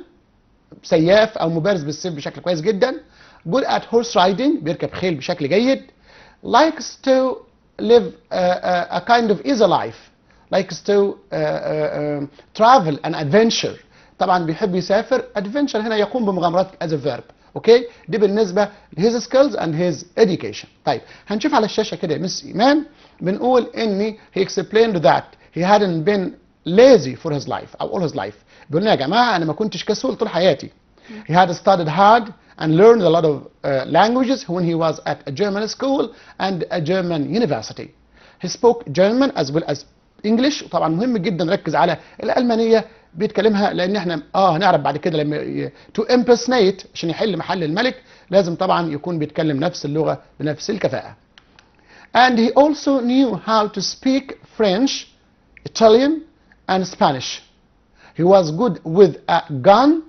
سياف او مبارز بالسيف بشكل كويس جدا good at horse riding بيركب خيل بشكل جيد likes to live uh, uh, a kind of easy life likes to uh, uh, um, travel and adventure طبعا بيحب يسافر adventure هنا يقوم بمغامرات as a verb اوكي دي بالنسبه his skills and his education طيب هنشوف على الشاشه كده يا مس ايمان بنقول ان he explained that he hadn't been lazy for his life او all his life بيقول لنا يا جماعه انا ما كنتش كسول طول حياتي he had studied hard and learned a lot of uh, languages when he was at a German school and a German university. He spoke German as well as English وطبعا مهم جدا نركز على الألمانية بيتكلمها لأن احنا اه هنعرف بعد كده لما ي- to impersonate عشان يحل محل الملك لازم طبعا يكون بيتكلم نفس اللغة بنفس الكفاءة. And he also knew how to speak French, Italian and Spanish. He was good with a gun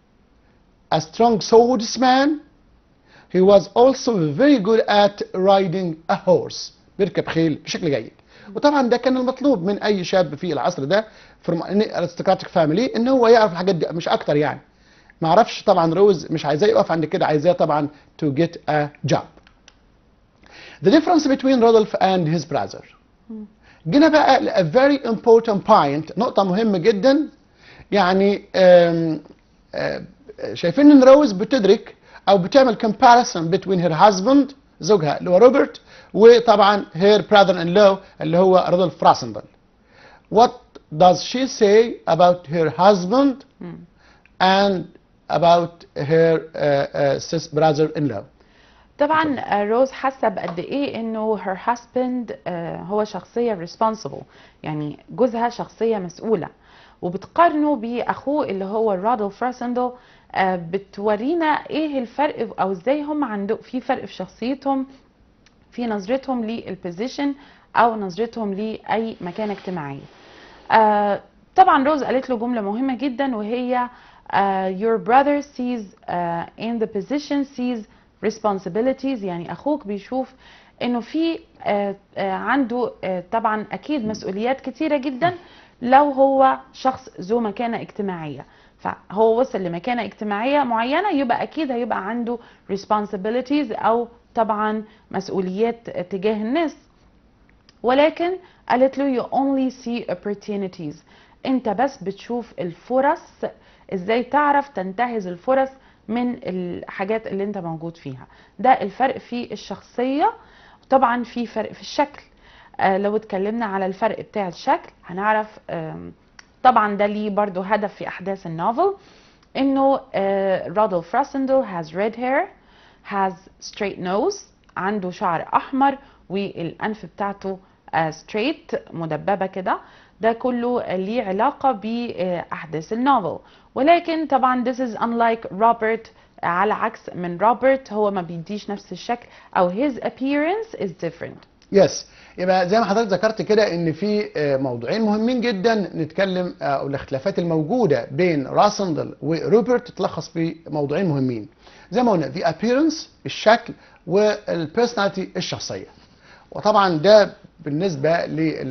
a strong swordsman. He was also very good at riding a horse. بيركب خيل بشكل جيد. وطبعا ده كان المطلوب من اي شاب في العصر ده from an aristocratic family ان هو يعرف الحاجات دي مش اكتر يعني. ما اعرفش طبعا روز مش عايزاه يقف عند كده عايزاه طبعا to get a job. The difference between Rodolph and his brother. جينا بقى ل a very important point نقطة مهمة جدا يعني آم، آه، شايفين ان روز بتدرك او بتعمل comparison between her husband زوجها اللي هو روبرت وطبعا her brother in law اللي هو رودولف راسندل. What does she say about her husband and about her uh, uh, sis brother in law? طبعا آه، روز حاسه بقد ايه انه her husband آه، هو شخصيه responsible يعني جوزها شخصيه مسؤوله وبتقارنه باخوه اللي هو رادولف راسندل آه، بتورينا ايه الفرق او ازاي هم عنده في فرق في شخصيتهم في نظرتهم للبوزيشن او نظرتهم لاي مكانه اجتماعيه آه، طبعا روز قالت له جمله مهمه جدا وهي آه، your brother sees uh, in the position sees responsibilities يعني اخوك بيشوف انه في آه، آه، عنده آه، طبعا اكيد مسؤوليات كتيره جدا لو هو شخص ذو مكانه اجتماعيه فهو وصل لمكانه اجتماعيه معينه يبقى اكيد هيبقى عنده responsibilities او طبعا مسؤوليات تجاه الناس ولكن قالت له you only see opportunities انت بس بتشوف الفرص ازاي تعرف تنتهز الفرص من الحاجات اللي انت موجود فيها ده الفرق في الشخصية طبعا في فرق في الشكل آه لو اتكلمنا على الفرق بتاع الشكل هنعرف آم، طبعا ده ليه برضو هدف في احداث النوفل انه آه رودولف راسندل has red hair has straight nose عنده شعر احمر والانف بتاعته ستريت مدببه كده ده كله ليه علاقه باحداث النوفل ولكن طبعا this is unlike روبرت على عكس من روبرت هو ما بيديش نفس الشكل او his appearance is different يس يبقى زي ما حضرتك ذكرت كده ان في آه، موضوعين مهمين جدا نتكلم آه، او الاختلافات الموجوده بين راسندل وروبرت تتلخص في موضوعين مهمين زي ما قلنا the appearance الشكل والبيرسوناليتي الشخصيه وطبعا ده بالنسبه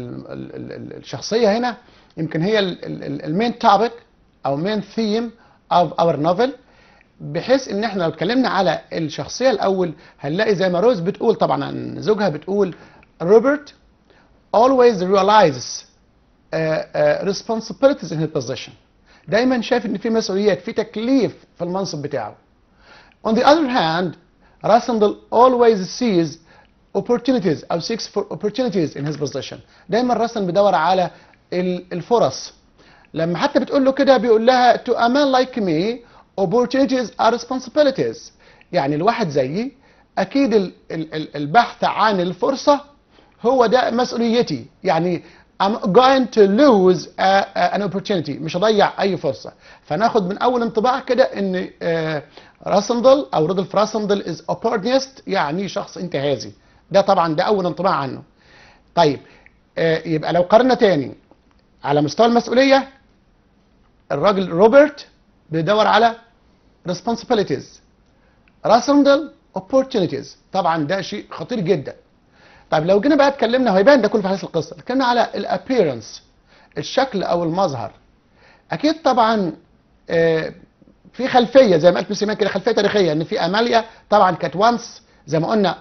للشخصيه هنا يمكن هي المين توبيك او مين ثيم of our novel بحيث ان احنا لو اتكلمنا على الشخصيه الاول هنلاقي زي ما روز بتقول طبعا عن زوجها بتقول روبرت always realizes uh, uh, responsibilities in his position دايما شايف ان في مسؤوليات في تكليف في المنصب بتاعه on the other hand Rassendal always sees opportunities او seeks for opportunities in his position دايما راسن بيدور على ال- الفرص لما حتى بتقول له كده بيقول لها to a man like me opportunities are responsibilities يعني الواحد زيي اكيد ال- ال- ال- البحث عن الفرصه هو ده مسؤوليتي يعني I'm going to lose a, a, an opportunity مش هضيع اي فرصه فناخد من اول انطباع كده ان آه، راسندل او رودولف راسندل is opportunist يعني شخص انتهازي ده طبعا ده اول انطباع عنه طيب آه، يبقى لو قارنا تاني على مستوى المسؤوليه الراجل روبرت بيدور على responsibilities راسندل opportunities طبعا ده شيء خطير جدا طيب لو جينا بقى اتكلمنا هيبان ده كله في حديث القصه اتكلمنا على الابييرنس الشكل او المظهر اكيد طبعا آه، في خلفيه زي ما قالت مسلمان كده خلفيه تاريخيه ان في اماليا طبعا كانت وانس زي ما قلنا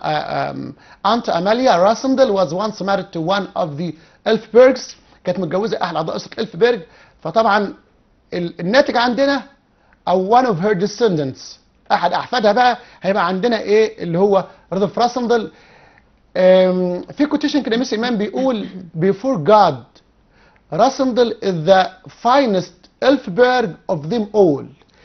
انت اماليا راسندل was once married to one of the Elfbergs كانت متجوزه احد اعضاء اسره الفبرج فطبعا ال- الناتج عندنا او one of her descendants احد احفادها بقى هيبقى عندنا ايه اللي هو رودولف راسندل أم، في كوتيشن كده ميسي مان بيقول before God راسندل is the finest Elfberg of them all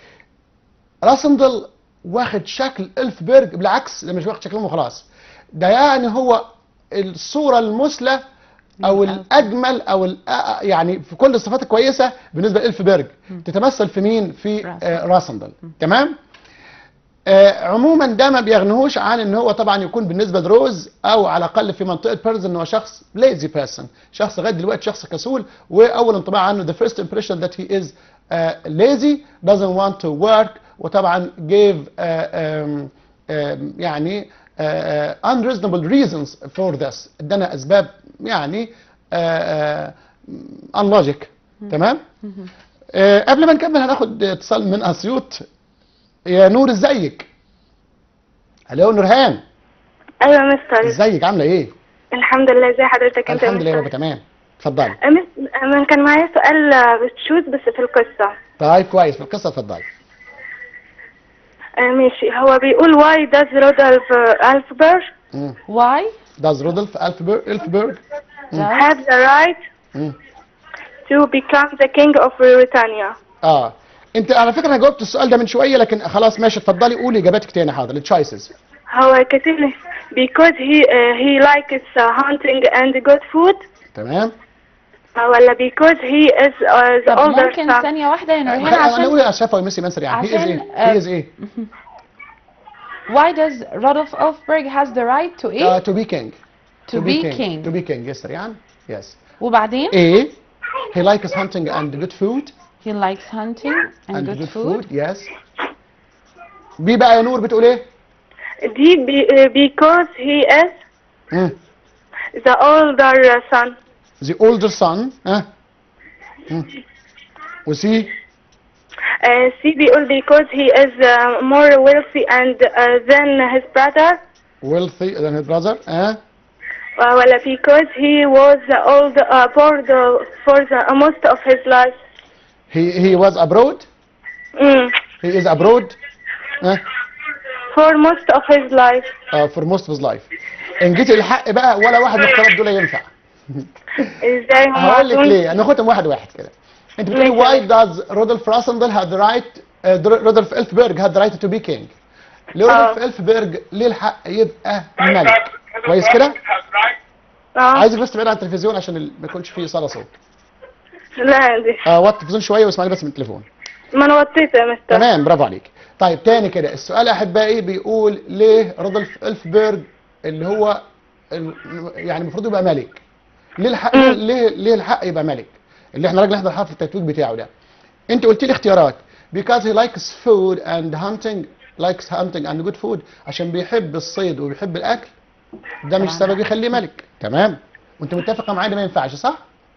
راسندل واخد شكل إلفبرج بالعكس ده مش واخد شكلهم وخلاص ده يعني هو الصورة المثلى او الألف. الاجمل او ال- آه، يعني في كل الصفات الكويسه بالنسبه لإلفبرج تتمثل في مين في راسندل. آه، راسندل تمام آه، عموما ده ما بيغنهوش عن ان هو طبعا يكون بالنسبه لروز او على الاقل في منطقه بيرز ان هو شخص ليزي بيرسون شخص لغايه دلوقتي شخص كسول واول انطباع عنه the first impression that he is uh, lazy doesn't want to work وطبعا gave uh, um, um, يعني uh, uh, unreasonable reasons for this ادانا اسباب يعني uh, uh, unlogic تمام آه، قبل ما نكمل هناخد اتصال من اسيوط يا نور ازيك الو نورهان ايوه يا مستر ازيك عامله ايه الحمد لله ازي حضرتك انت الحمد لله يا مستر؟ بابا تمام اتفضلي أه، مس- أه، كان معايا سؤال آه، بتشوز بس في القصة طيب كويس في القصه اتفضلي أه، ماشي هو بيقول why does Rudolf uh, Alpberg مم. why does رودولف الفبرج الفبرج does have the right مم. to become the king of Britannia اه انت على فكره انا جاوبت السؤال ده من شويه لكن خلاص ماشي اتفضلي قولي اجاباتك تاني حاضر التشويسز هو كاتب لي because he uh, he likes uh, hunting and good food تمام أه، ولا because he is uh, the طب older ممكن son ثانية واحدة يا نورهان انا عشان اقول يا شفوي ميسي منصر يعني هي از عشان، ايه آه، هي از ايه why does Rudolf Elfberg has the right to آه، ايه to be king to be to king be king yes ريان yes وبعدين A he likes hunting and good food he likes hunting and, and good, food. yes B بقى يا نور بتقول ايه دي be, uh, because he is مم. the older uh, son the older son ها مم. وسي Uh, C بيقول because he is uh, more wealthy and uh, than his brother wealthy than his brother ها uh, ولا because he was old uh, bored uh, for the most of his life he he was abroad mm. he is abroad ها for most of his life uh, for most of his life ان جيت الحق بقى ولا واحد من الاختيارات دول ينفع ازاي هم هقول لك عارفين؟ ليه هناخدهم واحد واحد كده انت بتقولي why ماشي. does Rudolf Rassendyll had the right uh, Rudolf Elfberg had the right to be king لرودولف إلفبرج ليه الحق يبقى ملك كويس كده اه عايزك بس تبعد عن التلفزيون عشان ال- ما يكونش فيه صدى صوت لا دي اه وطي التلفزيون شويه واسمعني بس من التليفون ما انا وطيت يا مستر تمام برافو عليك طيب تاني كده السؤال يا احبائي بيقول ليه رودولف إلفبرج اللي هو ال- يعني المفروض يبقى ملك ليه الحق ليه ليه الحق يبقى ملك اللي احنا راجل نحضر حرف التتويج بتاعه ده انت قلت لي اختيارات because he likes food and hunting likes hunting and good food عشان بيحب الصيد وبيحب الاكل ده مش طبعاً. سبب يخليه ملك تمام وانت متفقه معايا إن ما ينفعش صح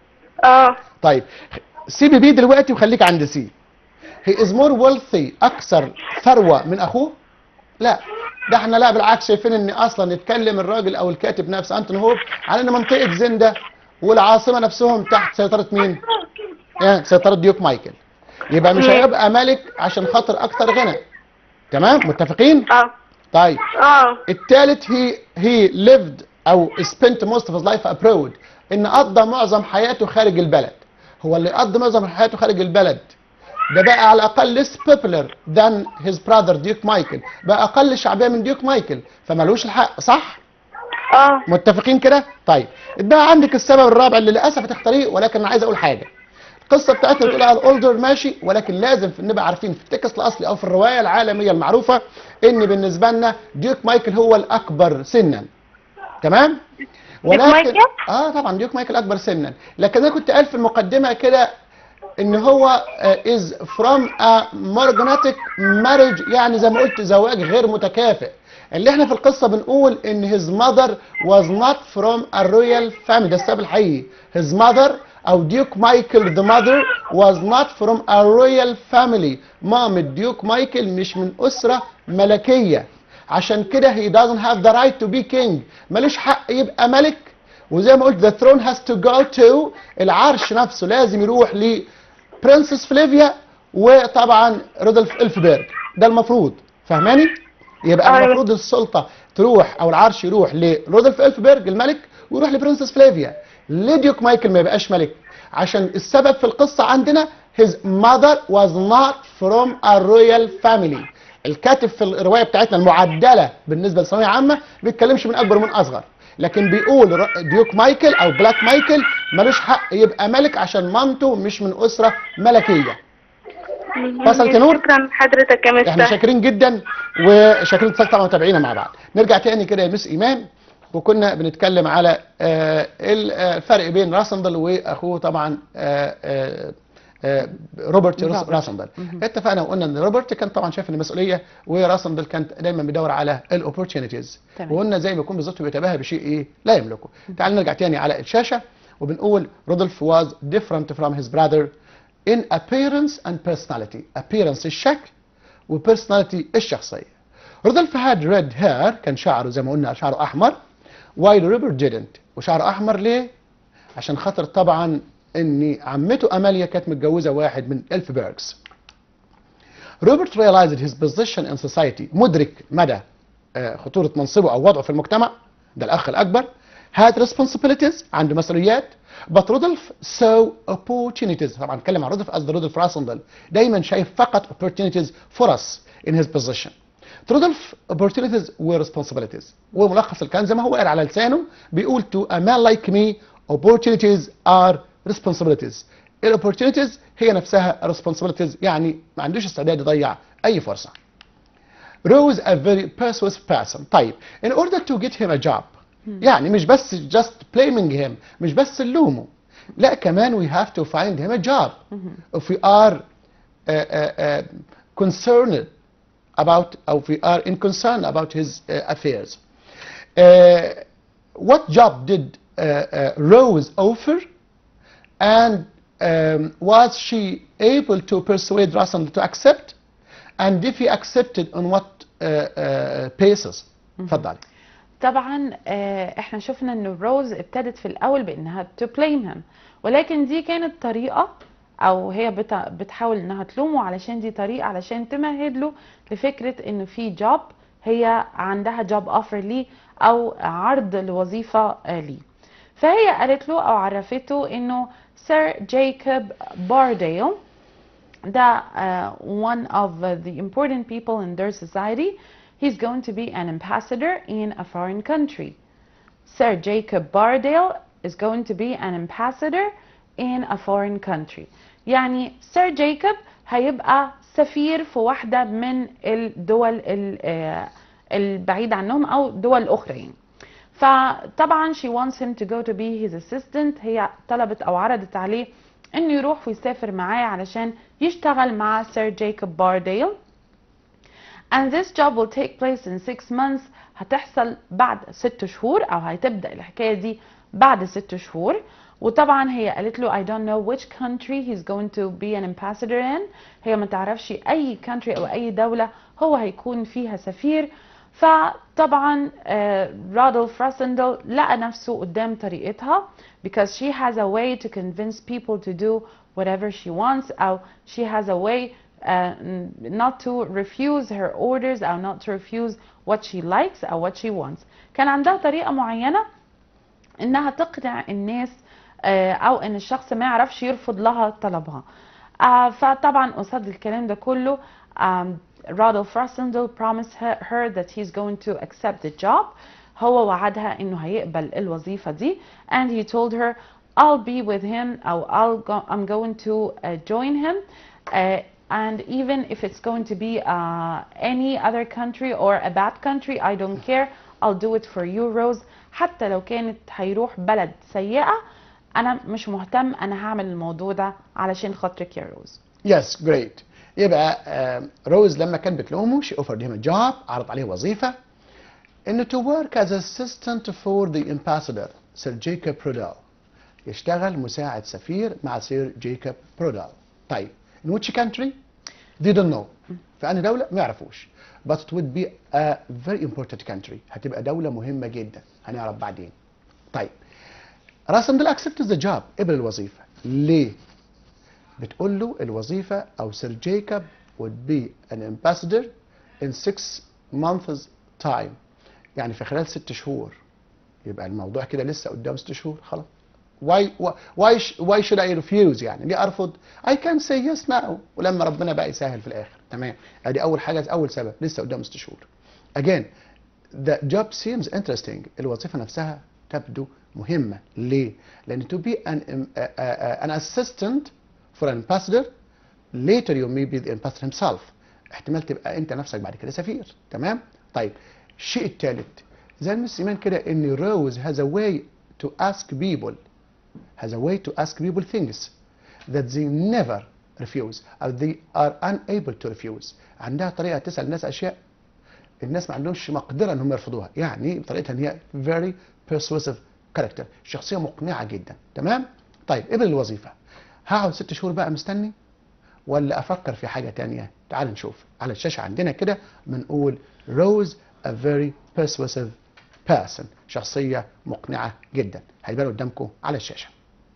اه طيب سيبي بي دلوقتي وخليك عند سي هي از مور wealthy اكثر ثروه من اخوه لا ده احنا لا بالعكس شايفين ان اصلا يتكلم الراجل او الكاتب نفسه انتون هوب على ان منطقه زنده والعاصمه نفسهم تحت سيطره مين؟ يعني سيطره ديوك مايكل يبقى مش مم. هيبقى ملك عشان خاطر اكثر غنى تمام متفقين؟ اه طيب اه الثالث هي هي lived او spent most of his life abroad ان قضى معظم حياته خارج البلد هو اللي قضى معظم حياته خارج البلد ده بقى على الاقل less popular than his brother ديوك مايكل بقى اقل شعبيه من ديوك مايكل فمالوش الحق صح اه متفقين كده طيب اتبقى عندك السبب الرابع اللي للاسف هتختاريه ولكن انا عايز اقول حاجه القصه بتاعتنا بتقول على الاولدر ماشي ولكن لازم في- نبقى عارفين في التكست الاصلي او في الروايه العالميه المعروفه ان بالنسبه لنا ديوك مايكل هو الاكبر سنا تمام مايكل؟ اه طبعا ديوك مايكل اكبر سنا لكن انا كنت قال في المقدمه كده ان هو از فروم ا morganatic marriage يعني زي ما قلت زواج غير متكافئ اللي احنا في القصه بنقول ان his mother was not from a royal family ده السبب الحقيقي his mother او ديوك مايكل the mother was not from a royal family مام الديوك مايكل مش من اسره ملكيه عشان كده he doesn't have the right to be king ملوش حق يبقى ملك وزي ما قلت the throne has to go to العرش نفسه لازم يروح ل برنسس فليفيا وطبعا رودولف الفبرج ده المفروض فاهماني يبقى أيوة. المفروض السلطه تروح او العرش يروح لرودولف الفبرج الملك ويروح لبرنسس فليفيا ليه ديوك مايكل ما يبقاش ملك عشان السبب في القصه عندنا his mother was not from a royal family الكاتب في الروايه بتاعتنا المعدله بالنسبه للثانويه عامه ما بيتكلمش من اكبر ومن اصغر لكن بيقول ر- ديوك مايكل او بلاك مايكل ملوش حق يبقى ملك عشان مامته مش من اسره ملكيه وصلت يا نور؟ شكرا حضرتك يا احنا مستر شاكرين جدا وشاكرين اتصالك طبعا متابعينا مع بعض نرجع تاني كده يا مس ايمان وكنا بنتكلم على آه، الفرق بين راسندل واخوه طبعا آه، آه، آه، روبرت روبرت. راسندل اتفقنا وقلنا ان روبرت كان طبعا شايف ان المسؤوليه وراسندل كان دايما بيدور على الاوبورتيونيتيز تمام. وقلنا زي ما يكون بالظبط بيتباهى بشيء ايه لا يملكه تعال نرجع تاني على الشاشه وبنقول رودولف was different from his brother in appearance and personality appearance الشكل وبيرسوناليتي الشخصيه رودولف had red hair كان شعره زي ما قلنا شعره احمر while روبرت didn't وشعره احمر ليه عشان خاطر طبعا ان عمته اماليا كانت متجوزه واحد من الفبرجز روبرت realized his position in society مدرك مدى آه، خطورة منصبه أو وضعه في المجتمع ده الأخ الأكبر had responsibilities عنده مسؤوليات but رودولف saw opportunities طبعا نتكلم عن رودولف قصد رودولف راسندل دايما شايف فقط opportunities فرص in his position رودولف opportunities و responsibilities وملخص الكلام زي ما هو قال على لسانه بيقول to a man like me opportunities are responsibilities الاوبورتونيتيز هي نفسها responsibilities يعني ما عندوش استعداد يضيع اي فرصه Rose a very persuasive person طيب in order to get him a job يعني مش بس just blaming him مش بس نلومه لا كمان we have to find him a job if we are uh, uh, uh, concerned about or if we are in concern about his uh, affairs uh, what job did uh, uh, Rose offer and um, was she able to persuade Russell to accept and if he accepted on what uh, uh, basis اتفضلي طبعا آه، احنا شفنا ان روز ابتدت في الاول بانها to blame him ولكن دي كانت طريقة او هي بت- بتحاول انها تلومه علشان دي طريقة علشان تمهد له لفكرة انه في جوب هي عندها جوب اوفر ليه او عرض لوظيفة آه، ليه فهي قالت له او عرفته انه سير جايكوب بارديل ده uh, one of the important people in their society he's going to be an ambassador in a foreign country. Sir Jacob Bardale is going to be an ambassador in a foreign country. يعني سير جايكوب هيبقى سفير في واحدة من الدول ال- آه، البعيدة عنهم أو دول أخرى يعني. فطبعا she wants him to go to be his assistant هي طلبت أو عرضت عليه إنه يروح ويسافر معاه علشان يشتغل مع سير جايكوب بارديل and this job will take place in six months هتحصل بعد ست شهور او هتبدا الحكايه دي بعد ست شهور وطبعا هي قالت له I don't know which country he's going to be an ambassador in هي ما تعرفش اي country او اي دوله هو هيكون فيها سفير فطبعا رادولف راسندل لقى نفسه قدام طريقتها because she has a way to convince people to do whatever she wants او she has a way uh, not to refuse her orders or not to refuse what she likes or what she wants كان عندها طريقة معينة انها تقنع الناس آه، او ان الشخص ما يعرفش يرفض لها طلبها آه، فطبعا قصاد الكلام ده كله um, Rodolph Rossendale promised her, her that he's going to accept the job هو وعدها انه هيقبل الوظيفة دي and he told her I'll be with him or I'll go, I'm going to uh, join him uh, and even if it's going to be uh, any other country or a bad country I don't care I'll do it for you Rose حتى لو كانت هيروح بلد سيئة أنا مش مهتم أنا هعمل الموضوع ده علشان خاطرك يا روز Yes, great. يبقى آه، روز لما كان بتلومه she offered him a job عرض عليه وظيفة انه to work as assistant for the ambassador Sir Jacob Prudhoe يشتغل مساعد سفير مع سير جيكوب برودال طيب in which country they don't know في أنهي دولة ما يعرفوش but it would be a very important country هتبقى دولة مهمة جدا هنعرف بعدين طيب راسندل accepted the job قبل الوظيفة ليه بتقول له الوظيفة أو سير جيكوب would be an ambassador in six months time يعني في خلال ست شهور يبقى الموضوع كده لسه قدام ست شهور خلاص why why sh- why should I refuse يعني ليه ارفض I can say yes now ولما ربنا بقى يسهل في الاخر تمام ادي اول حاجه اول سبب لسه قدام ست شهور again the job seems interesting الوظيفه نفسها تبدو مهمه ليه لان to be an um, uh, uh, an assistant for an ambassador later you may be the ambassador himself احتمال تبقى انت نفسك بعد كده سفير تمام طيب الشيء الثالث زي المس ايمان كده ان روز has a way to ask people has a way to ask people things that they never refuse or they are unable to refuse عندها طريقه تسال الناس اشياء الناس ما عندهمش مقدره انهم يرفضوها يعني بطريقتها ان هي very persuasive character شخصيه مقنعه جدا تمام طيب قبل الوظيفه هقعد ست شهور بقى مستني ولا افكر في حاجه تانية تعال نشوف على الشاشه عندنا كده بنقول روز a very persuasive person شخصيه مقنعه جدا هيبان قدامكم على الشاشه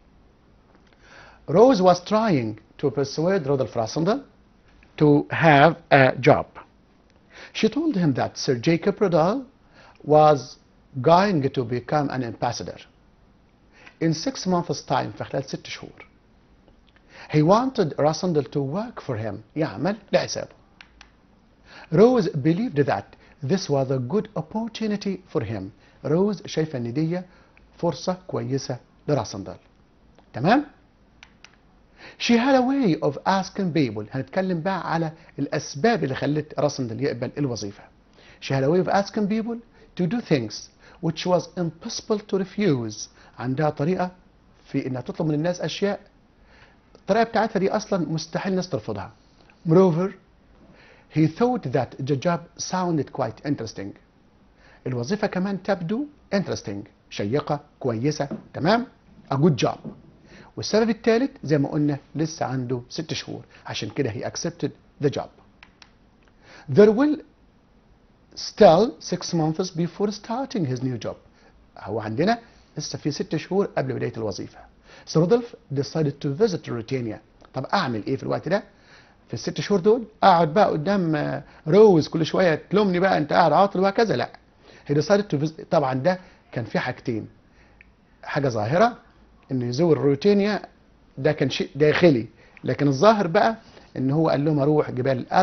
Rose was trying to persuade Rodolphe Rassendyll to have a job. She told him that Sir Jacob Rodal was going to become an ambassador in six months time في خلال ست شهور. He wanted Rassendyll to work for him يعمل لحسابه. Rose believed that this was a good opportunity for him. Rose شايفة ان دي فرصة كويسة لراسندل. تمام؟ She had a way of asking people هنتكلم بقى على الأسباب اللي خلت راسندل يقبل الوظيفة. She had a way of asking people to do things which was impossible to refuse. عندها طريقة في إنها تطلب من الناس أشياء الطريقة بتاعتها دي أصلا مستحيل الناس ترفضها. Moreover, he thought that the job sounded quite interesting. الوظيفة كمان تبدو interesting شيقة كويسة تمام a good job والسبب الثالث زي ما قلنا لسه عنده ست شهور عشان كده he accepted the job there will still six months before starting his new job هو عندنا لسه في ست شهور قبل بداية الوظيفة so Rodolphe decided to visit Ruritania طب أعمل إيه في الوقت ده في الست شهور دول أقعد بقى قدام آه، روز كل شوية تلومني بقى أنت قاعد عاطل وهكذا لا he decided to visit طبعا ده كان في حاجتين حاجة ظاهرة انه يزور روتينيا ده كان شيء داخلي لكن الظاهر بقى ان هو قال لهم اروح جبال الألب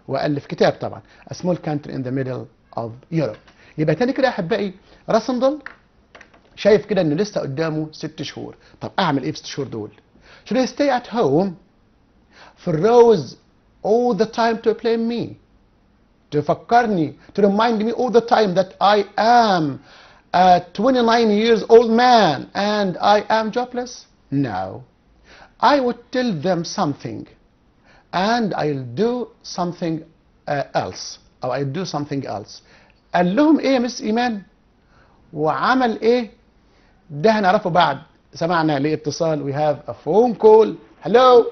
والف كتاب طبعا A Small Country in the Middle of Europe يبقى تاني كده يا احبائي راسندل شايف كده ان لسه قدامه ست شهور طب اعمل ايه في الست شهور دول should I stay at home for Rose all the time to blame me تفكرني to remind me all the time that I am a 29 years old man and I am jobless no I would tell them something and I'll do something uh, else أو I'll do something else قال لهم ايه يا مس ايمان وعمل ايه ده هنعرفه بعد سمعنا لاتصال we have a phone call hello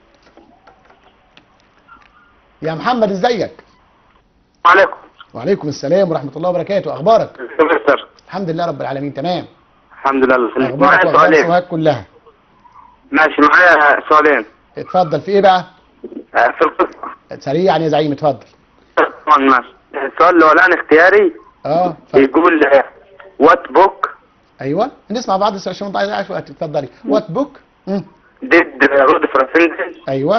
يا محمد ازيك عليكم وعليكم السلام ورحمة الله وبركاته أخبارك مستر الحمد لله رب العالمين تمام الحمد لله الله يخليك أخبارك معايا وأخبار سؤالين سوهاج كلها ماشي معايا سؤالين اتفضل في ايه بقى آه، في القصة سريعا يا زعيم اتفضل طبعا ماشي السؤال الاولاني اختياري اه اتفضل. يقول وات بوك ايوه نسمع بعض السؤال عشان ما نضيعش وقت اتفضلي وات بوك ديد رود فراسندل ايوه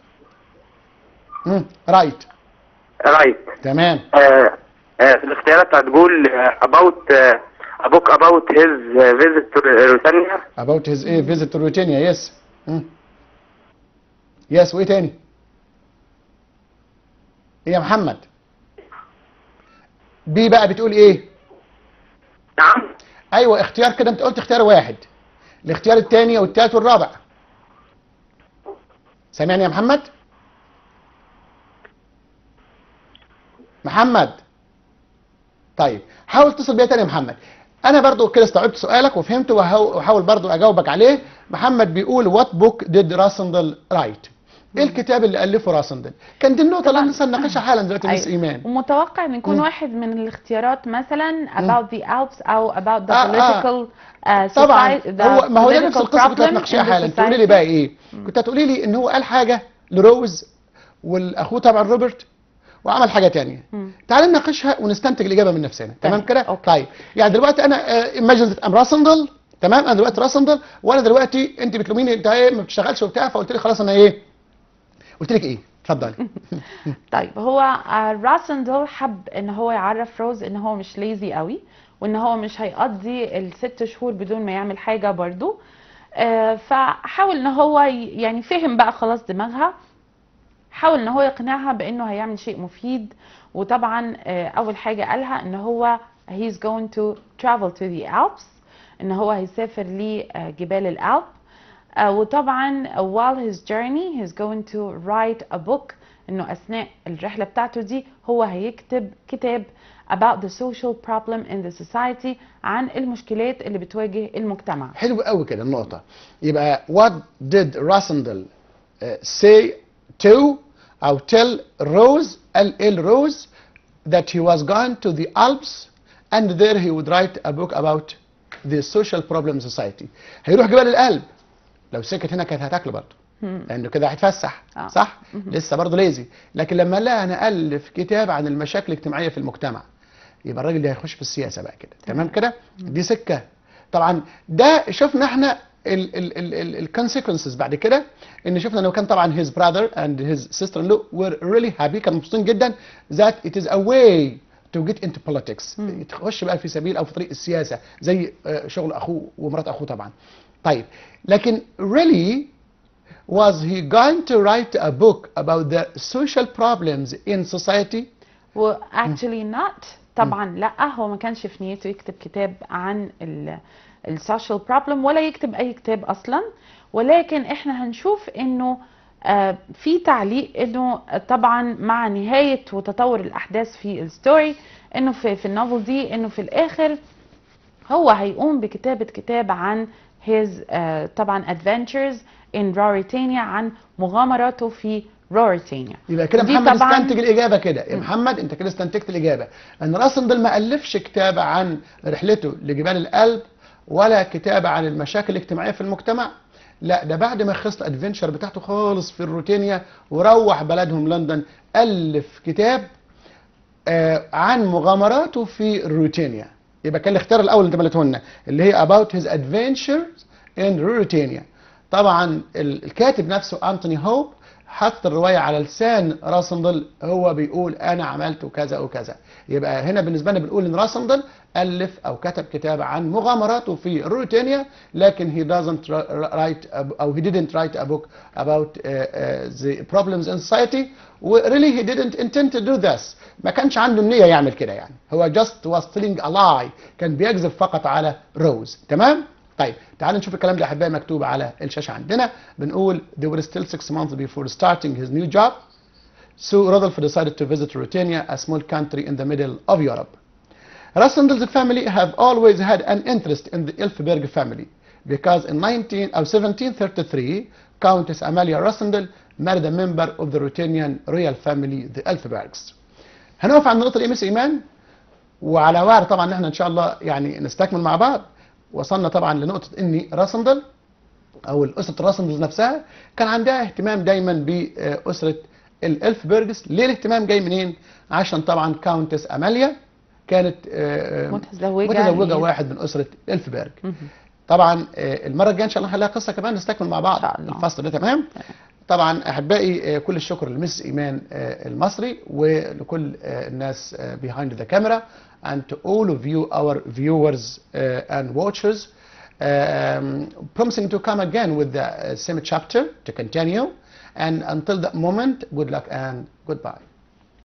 امم رايت رايت تمام في الاختيارات هتقول about a book about his visit to Britannia about his ايه visit to Ruritania yes مم. yes وايه تاني ايه يا محمد بي بقى بتقول ايه نعم ايوه اختيار كده انت قلت اختيار واحد الاختيار الثاني والثالث والرابع سامعني يا محمد محمد طيب حاول تتصل بيا تاني يا محمد انا برضو كده استوعبت سؤالك وفهمته وهو- وهحاول برضو اجاوبك عليه محمد بيقول وات بوك ديد راسندل رايت ايه الكتاب اللي الفه راسندل كان دي النقطه اللي احنا لسه نناقشها حالا دلوقتي مس أيوة. ايمان ومتوقع ان يكون مم. واحد من الاختيارات مثلا about the Alps او about the آه، آه. political uh, طبعا society the هو ما هو ده نفس political القصه كنت problem هتناقشيها in the حالا تقولي لي society. بقى ايه كنت هتقولي لي ان هو قال حاجه لروز والاخوه طبعا روبرت وعمل حاجه تانية مم. تعالى نناقشها ونستنتج الاجابه من نفسنا تمام تمام. كده أوكي. طيب يعني دلوقتي انا ايماجن ام راسندل تمام انا دلوقتي راسندل وانا دلوقتي انت بتلوميني انت ايه ما بتشتغلش وبتاع فقلت لي خلاص انا ايه قلت لك ايه اتفضلي طيب هو آه، راسندل حب ان هو يعرف روز ان هو مش ليزي قوي وان هو مش هيقضي الست شهور بدون ما يعمل حاجه برضو آه، فحاول ان هو ي- يعني فهم بقى خلاص دماغها حاول ان هو يقنعها بانه هيعمل شيء مفيد وطبعا آه، اول حاجه قالها ان هو he's going to travel to the Alps ان هو هيسافر لجبال الألب آه، وطبعا while his journey he's going to write a book انه اثناء الرحله بتاعته دي هو هيكتب كتاب about the social problem in the society عن المشكلات اللي بتواجه المجتمع حلو قوي كده النقطة يبقى what did Rassendel uh, say to أو tell Rose قال إيه Rose that he was gone to the Alps and there he would write a book about the social problem society هيروح جبال القلب لو سكت هنا كانت هتاكله برضه لانه كده هيتفسح آه. صح لسه برضه ليزي لكن لما لا انا الف كتاب عن المشاكل الاجتماعيه في المجتمع يبقى الراجل ده هيخش في السياسه بقى كده تمام كده دي سكه طبعا ده شفنا احنا الكونسيكونسز بعد كده ان شفنا انه كان طبعا his brother and his sister in law were really happy كانوا مبسوطين جدا that it is a way to get into politics تخش بقى في سبيل او في طريق السياسه زي آه، شغل اخوه ومرات اخوه طبعا طيب لكن really was he going to write a book about the social problems in society و actually not طبعا لا هو ما كانش في نيته يكتب كتاب عن السوشيال بروبلم ولا يكتب اي كتاب اصلا ولكن احنا هنشوف انه آه، في تعليق انه طبعا مع نهايه وتطور الاحداث في الستوري انه في في النوفل دي انه في الاخر هو هيقوم بكتابه كتاب عن his آه، طبعا adventures in Ruritania عن مغامراته في روريتانيا يبقى كده دي محمد طبعاً- استنتج الاجابه كده يا محمد انت كده استنتجت الاجابه ان راسندل ما الفش كتاب عن رحلته لجبال القلب ولا كتاب عن المشاكل الاجتماعيه في المجتمع لا ده بعد ما خلص الادفنشر بتاعته خالص في الروتينيا وروح بلدهم لندن الف كتاب آه عن مغامراته في الروتينيا يبقى كان الاختيار الاول اللي انت مليته لنا اللي هي about his adventures in Ruritania طبعا ال- الكاتب نفسه انتوني هوب حط الروايه على لسان راسندل هو بيقول انا عملت كذا وكذا يبقى هنا بالنسبه لنا بنقول ان راسندل الف او كتب كتاب عن مغامراته في روتينيا لكن he doesn't write a- او he didn't write a book about uh, uh, the problems in society و really he didn't intend to do this ما كانش عنده النيه يعمل كده يعني هو just was telling a lie كان بيكذب فقط على روز تمام طيب تعالوا نشوف الكلام ده احبائي مكتوب على الشاشه عندنا بنقول they were still six months before starting his new job so Rodolph decided to visit Ruritania a small country in the middle of Europe Rassendel's family have always had an interest in the Ilfberg family because in 19 or 1733 Countess Amalia Rassendel married a member of the Ruritanian royal family the Elfbergs هنقف عند النقطة دي مس إيمان وعلى وعد طبعا ان احنا ان شاء الله يعني نستكمل مع بعض وصلنا طبعا لنقطة ان راسندل او الاسرة راسندل نفسها كان عندها اهتمام دايما باسرة الالفبرجس ليه الاهتمام جاي منين عشان طبعا كاونتس اماليا كانت آه، آه، متزوجة متزوجة ل- واحد من اسرة الفبرج مهم. طبعا آه، المرة الجاية ان شاء الله هنلاقي قصة كمان نستكمل مع بعض إن شاء الله. الفصل ده تمام طبعا احبائي آه، كل الشكر لمس ايمان آه، المصري ولكل آه، الناس آه، behind the camera and to all of you our viewers uh, and watchers um, promising to come again with the uh, same chapter to continue and until that moment good luck and goodbye